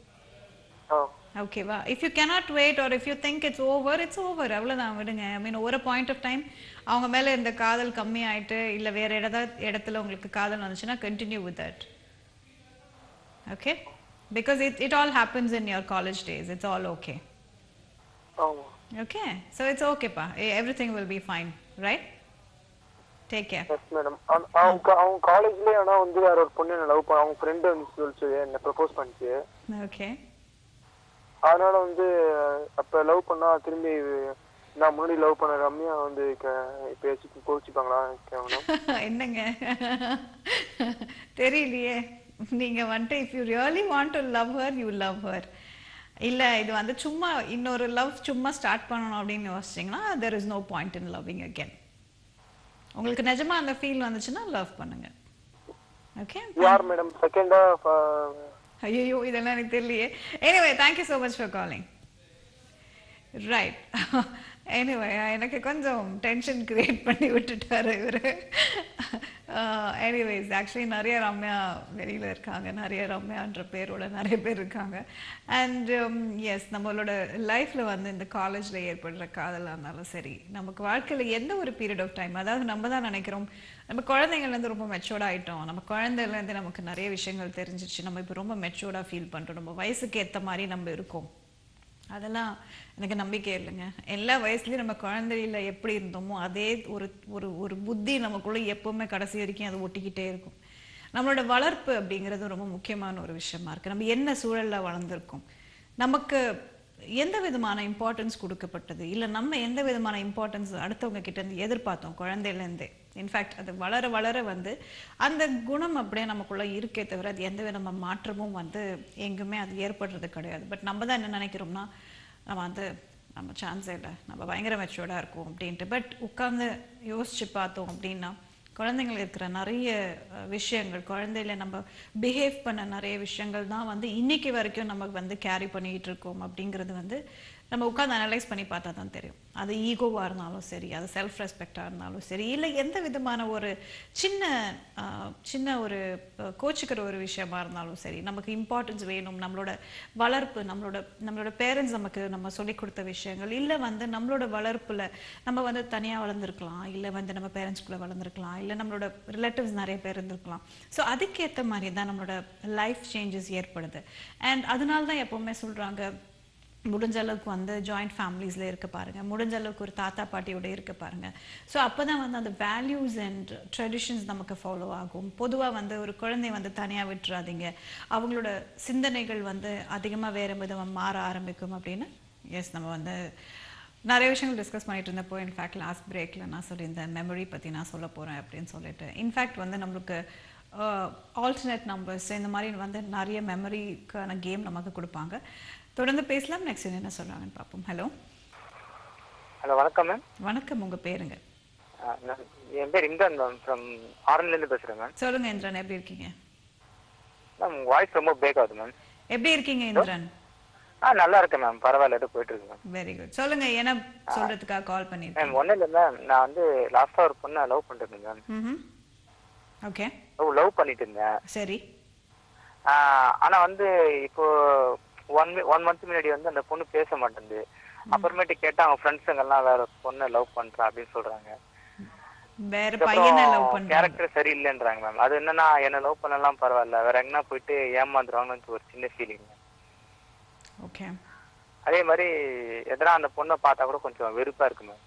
ah ஓகேவா if you cannot wait or if you think it's over it's over அவ்வளோதான் விடுங்க ஐ மீன் ஒரு பாயிண்ட் ஆஃப் டைம் அவங்க மேலே இந்த காதல் கம்மி ஆயிட்டு இல்லை வேற ஏதாவது இடத்துல உங்களுக்கு காதல் வந்துச்சுன்னா continue with that okay because it it all happens in your college days it's all okay ஆமாம் ஓகே ஸோ இட்ஸ் ஓகேப்பா everything will be fine right take care yes madam அவங்க அவங்க காலேஜ்லேயே ஆனால் வந்து வேற ஒரு பொண்ணு என்ன லவ் பண்ண அவங்க ஃப்ரெண்டு வந்து சொல்லிச்சு என்ன ப்ரப்போஸ் பண்ணிச்சு ஓகே அதனால வந்து அப்போ லவ் பண்ணா திரும்பி நான் முன்னாடி லவ் பண்ண ரம்யா வந்து இப்போ ஏதாச்சும் கோச்சிப்பாங்களா கேட்கணும் என்னங்க தெரியலையே நீங்க வந்துட்டு if you really want to love her you love her இல்ல இது வந்து சும்மா இன்னொரு லவ் சும்மா ஸ்டார்ட் பண்ணணும் அப்படின்னு யோசிச்சிங்கன்னா there is no point in loving again உங்களுக்கு நிஜமா அந்த ஃபீல் வந்துச்சுன்னா லவ் பண்ணுங்க ஓகே யார் மேடம் செகண்டா ஐயோ இதெல்லாம் எனக்கு தெரியலையே anyway thank you so much for calling right anyway எனக்கு கொஞ்சம் டென்ஷன் கிரியேட் பண்ணி விட்டுட்டாரு இவர் எனிவேஸ் ஆக்சுவலி நிறைய ரம்யா வெளியில் இருக்காங்க நிறைய ரம்யான்ற பேரோட நிறைய பேர் இருக்காங்க அண்ட் எஸ் நம்மளோட லைஃப்பில் வந்து இந்த காலேஜில் ஏற்படுற காதலாக இருந்தாலும் சரி நமக்கு வாழ்க்கையில் எந்த ஒரு பீரியட் ஆஃப் டைம் அதாவது நம்ம தான் நினைக்கிறோம் நம்ம குழந்தைங்கள்லேருந்து ரொம்ப மெச்சூர்ட் ஆகிட்டோம் நம்ம குழந்தைலேருந்து நமக்கு நிறைய விஷயங்கள் தெரிஞ்சிச்சு நம்ம இப்போ ரொம்ப மெச்சூர்டாக ஃபீல் பண்ணுறோம் நம்ம வயசுக்கு ஏற்ற மாதிரி நம்ம இருக்கோம் அதெல்லாம் எனக்கு நம்பிக்கை இல்லைங்க எல்லா வயசுலயும் நம்ம குழந்தையில எப்படி இருந்தோமோ அதே ஒரு ஒரு ஒரு புத்தி நமக்குள்ள எப்பவுமே கடைசி வரைக்கும் அது ஒட்டிக்கிட்டே இருக்கும் நம்மளோட வளர்ப்பு அப்படிங்கிறது ரொம்ப முக்கியமான ஒரு விஷயமா இருக்கு நம்ம என்ன சூழல்ல வளர்ந்துருக்கோம் நமக்கு எந்த விதமான இம்பார்ட்டன்ஸ் கொடுக்கப்பட்டது இல்லை நம்ம எந்த விதமான இம்பார்ட்டன்ஸ் அடுத்தவங்க கிட்ட இருந்து எதிர்பார்த்தோம் குழந்தையிலேருந்தே இன்ஃபேக்ட் அது வளர வளர வந்து அந்த குணம் அப்படியே நமக்குள்ள இருக்கே தவிர அது எந்த விதமான மாற்றமும் வந்து எங்குமே அது ஏற்படுறது கிடையாது பட் நம்ம தான் என்ன நினைக்கிறோம்னா நம்ம வந்து நம்ம சான்ஸே இல்லை நம்ம பயங்கர மெச்சூர்டாக இருக்கும் அப்படின்ட்டு பட் உட்கார்ந்து யோசிச்சு பார்த்தோம் அப்படின்னா குழந்தைங்களுக்கு இருக்கிற நிறைய அஹ், விஷயங்கள் குழந்தையில நம்ம பிஹேவ் பண்ண நிறைய விஷயங்கள் தான் வந்து இன்னைக்கு வரைக்கும் நமக்கு வந்து கேரி பண்ணிக்கிட்டு இருக்கோம் அப்படிங்கிறது வந்து நம்ம உட்காந்து அனலைஸ் பண்ணி பார்த்தா தான் தெரியும் அது ஈகோவாக இருந்தாலும் சரி அது செல்ஃப் ரெஸ்பெக்டாக இருந்தாலும் சரி இல்லை எந்த விதமான ஒரு சின்ன ஆஹ், சின்ன ஒரு அஹ், கோச்சிக்கிற ஒரு விஷயமா இருந்தாலும் சரி நமக்கு இம்பார்ட்டன்ஸ் வேணும் நம்மளோட வளர்ப்பு நம்மளோட நம்மளோட பேரண்ட்ஸ் நமக்கு நம்ம சொல்லி கொடுத்த விஷயங்கள் இல்லை வந்து நம்மளோட வளர்ப்புல நம்ம வந்து தனியாக வளர்ந்துருக்கலாம் இல்லை வந்து நம்ம பேரண்ட்ஸ்குள்ளே வளர்ந்துருக்கலாம் இல்லை நம்மளோட ரிலேட்டிவ்ஸ் நிறைய பேர் இருந்திருக்கலாம் ஸோ அதுக்கேற்ற மாதிரி தான் நம்மளோட லைஃப் சேஞ்சஸ் ஏற்படுது அண்ட் அதனால தான் எப்போவுமே சொல்றாங்க முடிஞ்ச அளவுக்கு வந்து ஜாயிண்ட் ஃபேமிலிஸில் இருக்க பாருங்க முடிஞ்ச அளவுக்கு ஒரு தாத்தா பாட்டியோட இருக்க பாருங்க ஸோ அப்போ தான் வந்து அந்த வேல்யூஸ் அண்ட் ட்ரெடிஷன்ஸ் நமக்கு ஃபாலோ ஆகும் பொதுவாக வந்து ஒரு குழந்தை வந்து தனியாக விட்டுறாதீங்க அவங்களோட சிந்தனைகள் வந்து அதிகமாக வேறு விதமாக மாற ஆரம்பிக்கும் அப்படின்னு எஸ் நம்ம வந்து நிறைய விஷயங்கள் டிஸ்கஸ் பண்ணிட்டு இருந்தப்போ இன்ஃபேக்ட் லாஸ்ட் பிரேக்கில் நான் சொல்லியிருந்தேன் மெமரி பற்றி நான் சொல்ல போகிறேன் அப்படின்னு சொல்லிட்டு இன்ஃபேக்ட் வந்து நம்மளுக்கு ஆல்டர்னேட் நம்பர்ஸ் இந்த மாதிரி வந்து நிறைய மெமரிக்கான கேம் நமக்கு கொடுப்பாங்க தொடர்ந்து பேசலாம் நெக்ஸ்ட் என்ன சொல்றாங்கன்னு பார்ப்போம் ஹலோ ஹலோ வணக்கம் மேம் வணக்கம் உங்க பேருங்க நான் என் பேர் இந்திரன் மேம் ஃப்ரம் ஆரன்லேருந்து பேசுகிறேன் மேம் சொல்லுங்க இந்திரன் எப்படி இருக்கீங்க மேம் வாய்ஸ் ரொம்ப பிரேக் ஆகுது மேம் எப்படி இருக்கீங்க இந்திரன் ஆ நல்லா இருக்கேன் மேம் பரவாயில்ல ஏதோ போயிட்டு இருக்கு மேம் வெரி குட் சொல்லுங்க என்ன சொல்றதுக்காக கால் பண்ணிருக்கேன் மேம் ஒன்றும் இல்லை மேம் நான் வந்து லாஸ்ட்டாக ஒரு பொண்ணை லவ் பண்ணிட்டு இருந்தேன் மேம் ம் ஓகே லவ் லவ் பண்ணிட்டு இருந்தேன் சரி ஆ, ஆனா வந்து இப்போ ஒன் ஒன் மந்த் முன்னாடி வந்து அந்த பொண்ணு பேச மாட்டேங்குது அப்புறமேட்டு கேட்டா அவங்க ஃப்ரெண்ட்ஸுங்க எல்லாம் வேற பொண்ணை லவ் பண்றா அப்படின்னு சொல்றாங்க வேற பையனை லவ் பண்றாங்க கேரக்டர் சரியில்லைன்றாங்க மேம் அது என்னன்னா என்ன லவ் பண்ணலாம் பரவாயில்ல வேற எங்கன்னா போயிட்டு ஏமாந்துருவாங்கன்னு ஒரு சின்ன ஃபீலிங் ஓகே அதே மாதிரி எதனா அந்த பொண்ணை பார்த்தா கூட கொஞ்சம் வெறுப்பா இருக்கு மேம்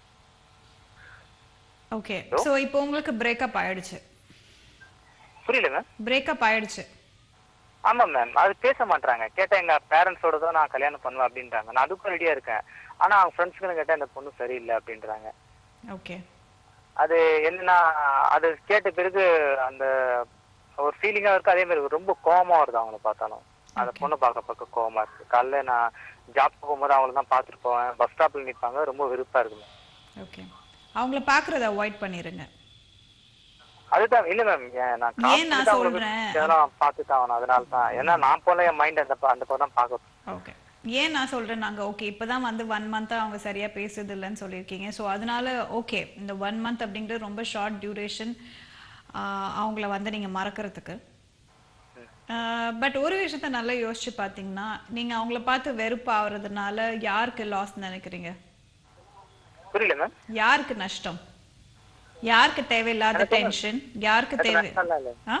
ஓகே ஸோ இப்போ உங்களுக்கு பிரேக்கப் ஆயிடுச்சு புரியல மேம் பிரேக்கப் ஆயிடுச்சு ஆமா மேம் அது பேச மாட்டாங்க கேட்டா எங்க பேரண்ட்ஸோட தான் நான் கல்யாணம் பண்ணுவேன் அப்படின்றாங்க நான் அதுக்கும் ரெடியா இருக்கேன் ஆனா அவங்க ஃப்ரெண்ட்ஸ்க்கு கேட்டா இந்த பொண்ணு சரியில்லை அப்படின்றாங்க ஓகே அது என்னன்னா அது கேட்ட பிறகு அந்த ஒரு ஃபீலிங்கா இருக்கு அதே மாதிரி ரொம்ப கோவமா வருது அவங்கள பார்த்தாலும் அந்த பொண்ணை பார்க்க பார்க்க கோவமா இருக்கு காலைல நான் ஜாப் போகும்போது அவங்கள தான் பார்த்துட்டு போவேன் பஸ் ஸ்டாப்ல நிற்பாங்க ரொம்ப வெறுப்பா இருக்கு மேம் ஓகே அவங்கள பார்க்கறத அவாய்ட் பண்ணிருங்க அதுதான் இல்ல மேம் நான் ஏன் நான் சொல்றேன்? இதெல்லாம் பார்த்துட்டு ஆகணும் அதனால தான் ஏன்னா நான் போல என் மைண்ட் அந்த ப- அந்த பக்கம் தான் பார்க்க ஓகே ஏன் நான் சொல்றேன் நாங்க ஓகே இப்பதான் வந்து ஒன் மந்த்தா அவங்க சரியா பேசுறது இல்லைன்னு சொல்லியிருக்கீங்க ஸோ அதனால ஓகே இந்த ஒன் மந்த் அப்படிங்கிறது ரொம்ப ஷார்ட் டியூரேஷன் அவங்கள வந்து நீங்க மறக்கறதுக்கு பட் ஒரு விஷயத்த நல்லா யோசிச்சு பார்த்தீங்கன்னா நீங்க அவங்கள பார்த்து வெறுப்பு ஆகுறதுனால யாருக்கு லாஸ் நினைக்கிறீங்க புரியல மேம் யாருக்கு நஷ்டம் யாருக்கு தேவையில்லாத டென்ஷன் யாருக்கு தேவை நஷ்டம் இல்லை ஆ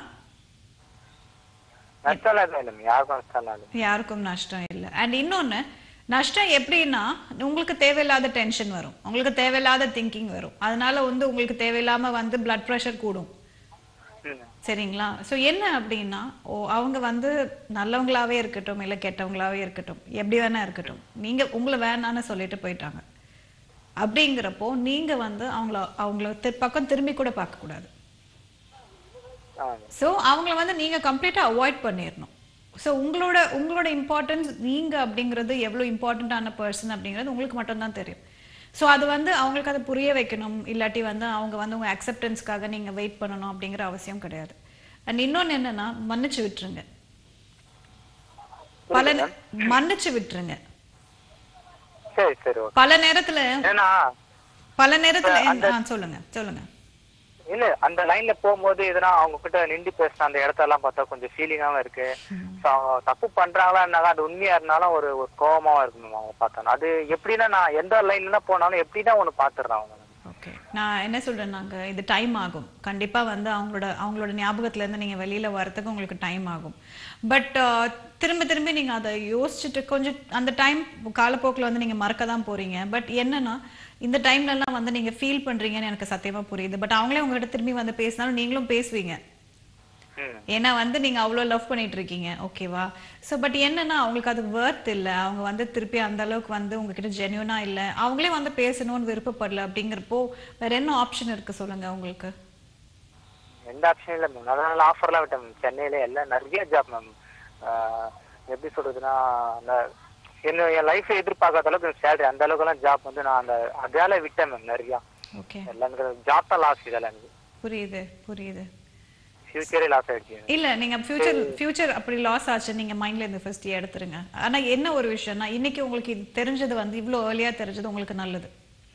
நஷ்டம் இல்லை மேம் யாருக்கும் நஷ்டம் இல்லை யாருக்கும் நஷ்டம் இல்லை அண்ட் இன்னொன்னு நஷ்டம் எப்படின்னா உங்களுக்கு தேவையில்லாத டென்ஷன் வரும் உங்களுக்கு தேவையில்லாத திங்கிங் வரும் அதனால வந்து உங்களுக்கு தேவையில்லாம வந்து பிளட் ப்ரெஷர் கூடும் ம் சரிங்களா ஸோ என்ன அப்படின்னா ஓ அவங்க வந்து நல்லவங்களாவே இருக்கட்டும் இல்லை கெட்டவங்களாவே இருக்கட்டும் எப்படி வேணா இருக்கட்டும் நீங்க உங்களை வேணான்னு சொல்லிட்டு போயிட்டாங்க அப்படிங்கிறப்போ நீங்க வந்து அவங்கள அவங்கள தி- பக்கம் திரும்பி கூட பார்க்கக்கூடாது ஆமாம் ஸோ அவங்கள வந்து நீங்க கம்ப்ளீட்டா அவாய்ட் பண்ணிடணும் ஸோ உங்களோட உங்களோட இம்பார்ட்டன்ஸ் நீங்க அப்படிங்கிறது எவ்வளோ இம்பார்ட்டண்ட்டான பர்சன் அப்படிங்கிறது உங்களுக்கு மட்டும்தான் தெரியும் ஸோ அது வந்து அவங்களுக்கு அதை புரிய வைக்கணும் இல்லாட்டி வந்து அவங்க வந்து உங்க அக்செப்டன்ஸ்க்காக நீங்க வெயிட் பண்ணணும் அப்படிங்கிற அவசியம் கிடையாது அண்ட் இன்னொன்னு என்னன்னா மன்னிச்சு விட்டுருங்க பல நே- மன்னிச்சு விட்டுருங்க சரி சரி ஓகே பல நேரத்துல ஏன்னா பல நேரத்துல ஆ, சொல்லுங்க சொல்லுங்க இல்ல அந்த லைன்ல போகும்போது எதனா அவங்க கிட்ட நின்று பேசின அந்த இடத்தெல்லாம் பார்த்தா கொஞ்சம் ஃபீலிங்காவும் இருக்கு ஸோ அவங்க தப்பு பண்றாங்களா இருந்தாலும் அது உண்மையா இருந்தாலும் ஒரு ஒரு கோவமாவும் இருக்கு மேம் அவங்க பார்த்தா அது எப்படின்னா நான் எந்த லைன்ல போனாலும் எப்படின்னா ஒண்ணு பாத்துடுறேன் அவங்க ஓகே நான் என்ன சொல்றேன் நாங்க இது டைம் ஆகும் கண்டிப்பா வந்து அவங்களோட அவங்களோட ஞாபகத்துல இருந்து நீங்க வெளியில வரதுக்கு உங்களுக்கு டைம் ஆகும் பட் திரும்ப திரும்ப நீங்க அதை யோசிச்சுட்டு கொஞ்சம் அந்த டைம் காலப்போக்கில் வந்து நீங்க மறக்க தான் போறீங்க பட் என்னன்னா இந்த டைம்ல எல்லாம் வந்து நீங்க ஃபீல் பண்றீங்கன்னு எனக்கு சத்தியமா புரியுது பட் அவங்களே உங்ககிட்ட திரும்பி வந்து பேசினாலும் நீங்களும் பேசுவீங்க ம் ஏன்னா வந்து நீங்க அவ்வளோ லவ் பண்ணிட்டு இருக்கீங்க ஓகேவா ஸோ பட் என்னன்னா அவங்களுக்கு அது ஒர்த் இல்ல அவங்க வந்து திருப்பி அந்த அளவுக்கு வந்து உங்ககிட்ட ஜென்யூனா இல்ல அவங்களே வந்து பேசணும்னு விருப்பப்படல அப்படிங்கிறப்போ வேற என்ன ஆப்ஷன் இருக்கு சொல்லுங்க உங்களுக்கு எந்த ஆப்ஷனும் இல்லை மேம் நல்ல நல்ல ஆஃபர்லாம் விட்டேன் மேம் சென்னையில எல்லாம் நிறைய ஜாப் மேம் எப்படி சொல்றதுன்னா அந்த என்ன என் லைஃப்பை எதிர்பார்க்காத அளவுக்கு சேலரி அந்த அளவுக்குலாம் ஜாப் வந்து நான் அந்த அதால விட்டேன் மேம் நிறையா ஓகே எல்லாம் ஜாப் தான் லாஸ் இதெல்லாம் எனக்கு புரியுது புரியுது ஃபியூச்சரே லாஸ் ஆயிடுச்சு எனக்கு. இல்ல நீங்க ஃபியூச்சர் ஃபியூச்சர் அப்படி லாஸ் ஆச்சு நீங்க மைண்ட்ல இருந்து ஃபர்ஸ்ட் எடுத்துருங்க ஆனா என்ன ஒரு விஷயம்னா இன்னைக்கு உங்களுக்கு இது தெரிஞ்சது வந்து இவ்ளோ ஏர்லியா தெரிஞ்சது உங்களுக்கு நல்லது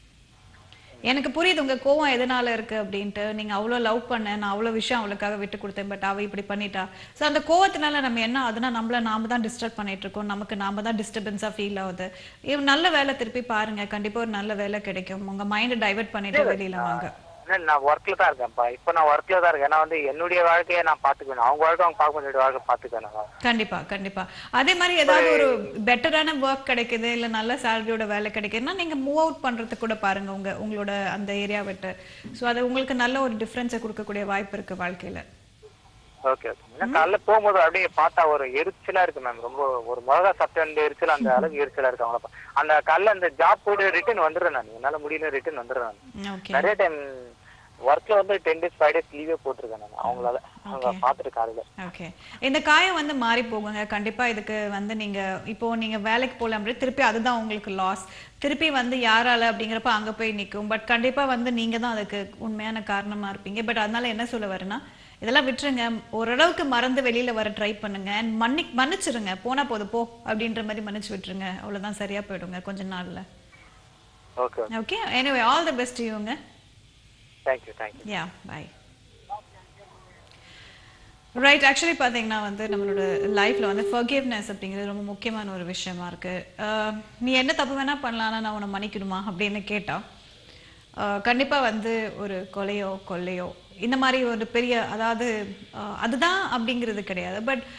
எனக்கு புரியுது உங்க கோவம் எதனால இருக்கு அப்படின்ட்டு நீங்க அவ்வளவு லவ் பண்ண நான் அவ்வளவு விஷயம் அவளுக்காக விட்டு கொடுத்தேன் பட் அவ இப்படி பண்ணிட்டா சோ அந்த கோவத்தினால நம்ம என்ன ஆகுதுன்னா நம்மள நாம தான் டிஸ்டர்ப் பண்ணிட்டு இருக்கோம் நமக்கு நாம தான் டிஸ்டர்பன்ஸா ஃபீல் ஆகுது இவ் நல்ல வேலை திருப்பி பாருங்க கண்டிப்பா ஒரு நல்ல வேலை கிடைக்கும் உங்க மைண்ட் டைவர்ட் பண்ணிட்டு வெளியில வாங்க இல்ல, நான் ஒர்க்ல தான் இருக்கேன்ப்பா இப்போ நான் ஒர்க்ல தான் இருக்கேன் ஏன்னா வந்து என்னுடைய வாழ்க்கையை நான் பாத்துக்கணும் அவங்க வாழ்க்கை அவங்க பார்க்க வேண்டிய வாழ்க்கை பாத்துக்கணும் கண்டிப்பா கண்டிப்பா அதே மாதிரி ஏதாவது ஒரு பெட்டரான ஒர்க் கிடைக்குது இல்ல நல்ல சேலரியோட வேலை கிடைக்குதுன்னா நீங்க மூவ் அவுட் பண்றதுக்கு கூட பாருங்க உங்க உங்களோட அந்த ஏரியா விட்டு சோ அது உங்களுக்கு நல்ல ஒரு டிஃபரன்ஸை கொடுக்கக்கூடிய வாய்ப்பு இருக்கு வாழ்க்கையில ஓகே ஓகே ஏன்னா காலைல போகும்போது அப்படியே பார்த்தா ஒரு எரிச்சலா இருக்கு மேம் ரொம்ப ஒரு மிளகா சாப்பிட்ட அந்த எரிச்சல் அந்த அளவுக்கு எரிச்சலா இருக்கு அவங்கள பா- அந்த காலைல அந்த ஜாப் போயிட்டு ரிட்டர்ன் வந்துடுறேன் நான் என்னால முடியல ரிட்டர்ன் வந்துடுறேன் நான் ஓகே நிறைய டைம் ஒர்க்ல வந்து டென் டேஸ் ஃபைவ் டேஸ் லீவே போட்டிருக்கேன் நான் அவங்களால அவங்க பாத்துட்டு காலையில ஓகே இந்த காயம் வந்து மாறி போகுங்க கண்டிப்பா இதுக்கு வந்து நீங்க இப்போ நீங்க வேலைக்கு போகலாம் அப்படி திருப்பி அதுதான் உங்களுக்கு லாஸ் திருப்பி வந்து யாரால அப்படிங்கிறப்ப அங்க போய் நிக்கும் பட் கண்டிப்பா வந்து நீங்க தான் அதுக்கு உண்மையான காரணமா இருப்பீங்க பட் அதனால என்ன சொல்ல வரேன்னா இதெல்லாம் விட்டுருங்க ஓரளவுக்கு மறந்து வெளியில வர ட்ரை பண்ணுங்க and மன்னி மன்னிச்சிருங்க போனா போது போ அப்படின்ற மாதிரி மன்னிச்சு விட்டுருங்க அவ்வளவுதான் சரியா போயிடுங்க கொஞ்ச நாள்ல okay okay okay anyway all the best யூங்க thank you thank you yeah bye right actually பார்த்தீங்கன்னா வந்து நம்மளோட லைஃப்ல வந்து ஃபர்கிவ்னஸ் அப்படிங்கிறது ரொம்ப முக்கியமான ஒரு விஷயமா இருக்கு அஹ், நீ என்ன தப்பு வேணா பண்ணலாம் ஆனா நான் உன்னை மன்னிக்கணுமா அப்படின்னு கேட்டா அஹ், கண்டிப்பா வந்து ஒரு கொலையோ கொள்ளையோ இந்த மாதிரி ஒரு பெரிய அதாவது அஹ், அதுதான் அப்படிங்கிறது கிடையாது பட்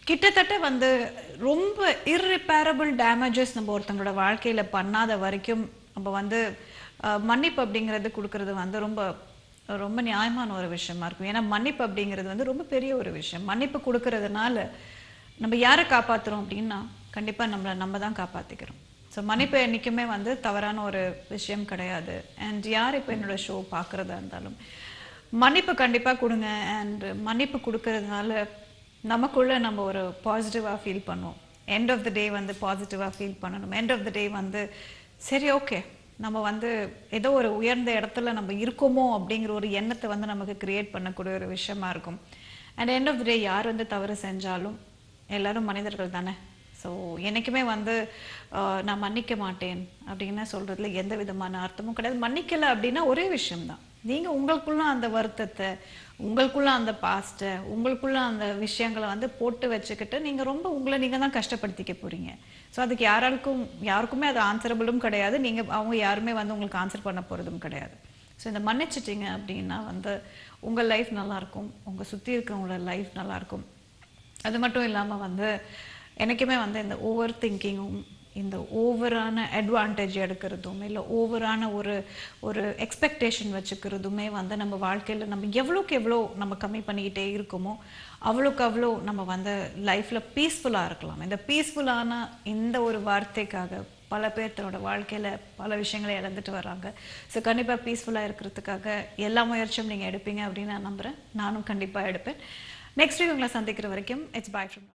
கிட்டத்தட்ட வந்து ரொம்ப irreparable டேமேஜஸ் நம்ம ஒருத்தங்களோட வாழ்க்கையில பண்ணாத வரைக்கும் நம்ம வந்து அஹ், மன்னிப்பு அப்படிங்கிறது கொடுக்கறது வந்து ரொம்ப ரொம்ப நியாயமான ஒரு விஷயமா இருக்கும் ஏன்னா மன்னிப்பு அப்படிங்கிறது வந்து ரொம்ப பெரிய ஒரு விஷயம் மன்னிப்பு கொடுக்கறதுனால நம்ம யாரை காப்பாத்துறோம் அப்படின்னா கண்டிப்பா நம்மளை நம்ம தான் காப்பாத்திக்கிறோம் ஸோ மன்னிப்பு என்றைக்குமே வந்து தவறான ஒரு விஷயம் கிடையாது அண்ட் யார் இப்போ என்னோட ஷோ பார்க்குறதா இருந்தாலும் மன்னிப்பு கண்டிப்பா கொடுங்க அண்ட் மன்னிப்பு கொடுக்கறதுனால நமக்குள்ள நம்ம ஒரு பாசிட்டிவாக ஃபீல் பண்ணுவோம் எண்ட் ஆஃப் த டே வந்து பாசிட்டிவாக ஃபீல் பண்ணணும் எண்ட் ஆஃப் த டே வந்து சரி ஓகே நம்ம வந்து ஏதோ ஒரு உயர்ந்த இடத்துல நம்ம இருக்கோமோ அப்படிங்கிற ஒரு எண்ணத்தை வந்து நமக்கு கிரியேட் பண்ணக்கூடிய ஒரு விஷயமா இருக்கும் and end of the day யார் வந்து தவறு செஞ்சாலும் எல்லாரும் மனிதர்கள் தானே ஸோ என்னைக்குமே வந்து ஆஹ், நான் மன்னிக்க மாட்டேன் அப்படின்னு சொல்றதுல எந்த விதமான அர்த்தமும் கிடையாது மன்னிக்கல அப்படின்னா ஒரே விஷயம்தான் நீங்க உங்களுக்குள்ள அந்த வருத்தத்தை உங்களுக்குள்ள அந்த பாஸ்ட்டை உங்களுக்குள்ள அந்த விஷயங்களை வந்து போட்டு வச்சுக்கிட்டு நீங்க ரொம்ப உங்களை நீங்க தான் கஷ்டப்படுத்திக்க போறீங்க ஸோ அதுக்கு யாராருக்கும் யாருக்குமே அது ஆன்சரபிளும் கிடையாது நீங்க அவங்க யாருமே வந்து உங்களுக்கு ஆன்சர் பண்ண போறதும் கிடையாது ஸோ இந்த மன்னிச்சிட்டீங்க அப்படின்னா வந்து உங்க லைஃப் நல்லா இருக்கும் உங்க சுத்தி இருக்கிறவங்களோட லைஃப் நல்லா இருக்கும் அது மட்டும் இல்லாம வந்து எனக்குமே வந்து இந்த ஓவர் திங்கிங்கும் இந்த ஓவரான அட்வான்டேஜ் எடுக்கிறதும் இல்லை ஓவரான ஒரு ஒரு எக்ஸ்பெக்டேஷன் வச்சுக்கிறதுமே வந்து நம்ம வாழ்க்கையில் நம்ம எவ்வளோக்கு எவ்வளோ நம்ம கம்மி பண்ணிக்கிட்டே இருக்கோமோ அவ்வளோக்கு அவ்வளோ நம்ம வந்து லைஃப்பில் பீஸ்ஃபுல்லாக இருக்கலாம் இந்த பீஸ்ஃபுல்லான இந்த ஒரு வார்த்தைக்காக பல பேர் தன்னோட வாழ்க்கையில் பல விஷயங்களை இழந்துட்டு வராங்க ஸோ கண்டிப்பாக பீஸ்ஃபுல்லாக இருக்கிறதுக்காக எல்லா முயற்சியும் நீங்கள் எடுப்பீங்க அப்படின்னு நான் நம்புகிறேன் நானும் கண்டிப்பாக எடுப்பேன் நெக்ஸ்ட் வீக் உங்களை சந்திக்கிற வரைக்கும் இட்ஸ் பை ஃப்ரம்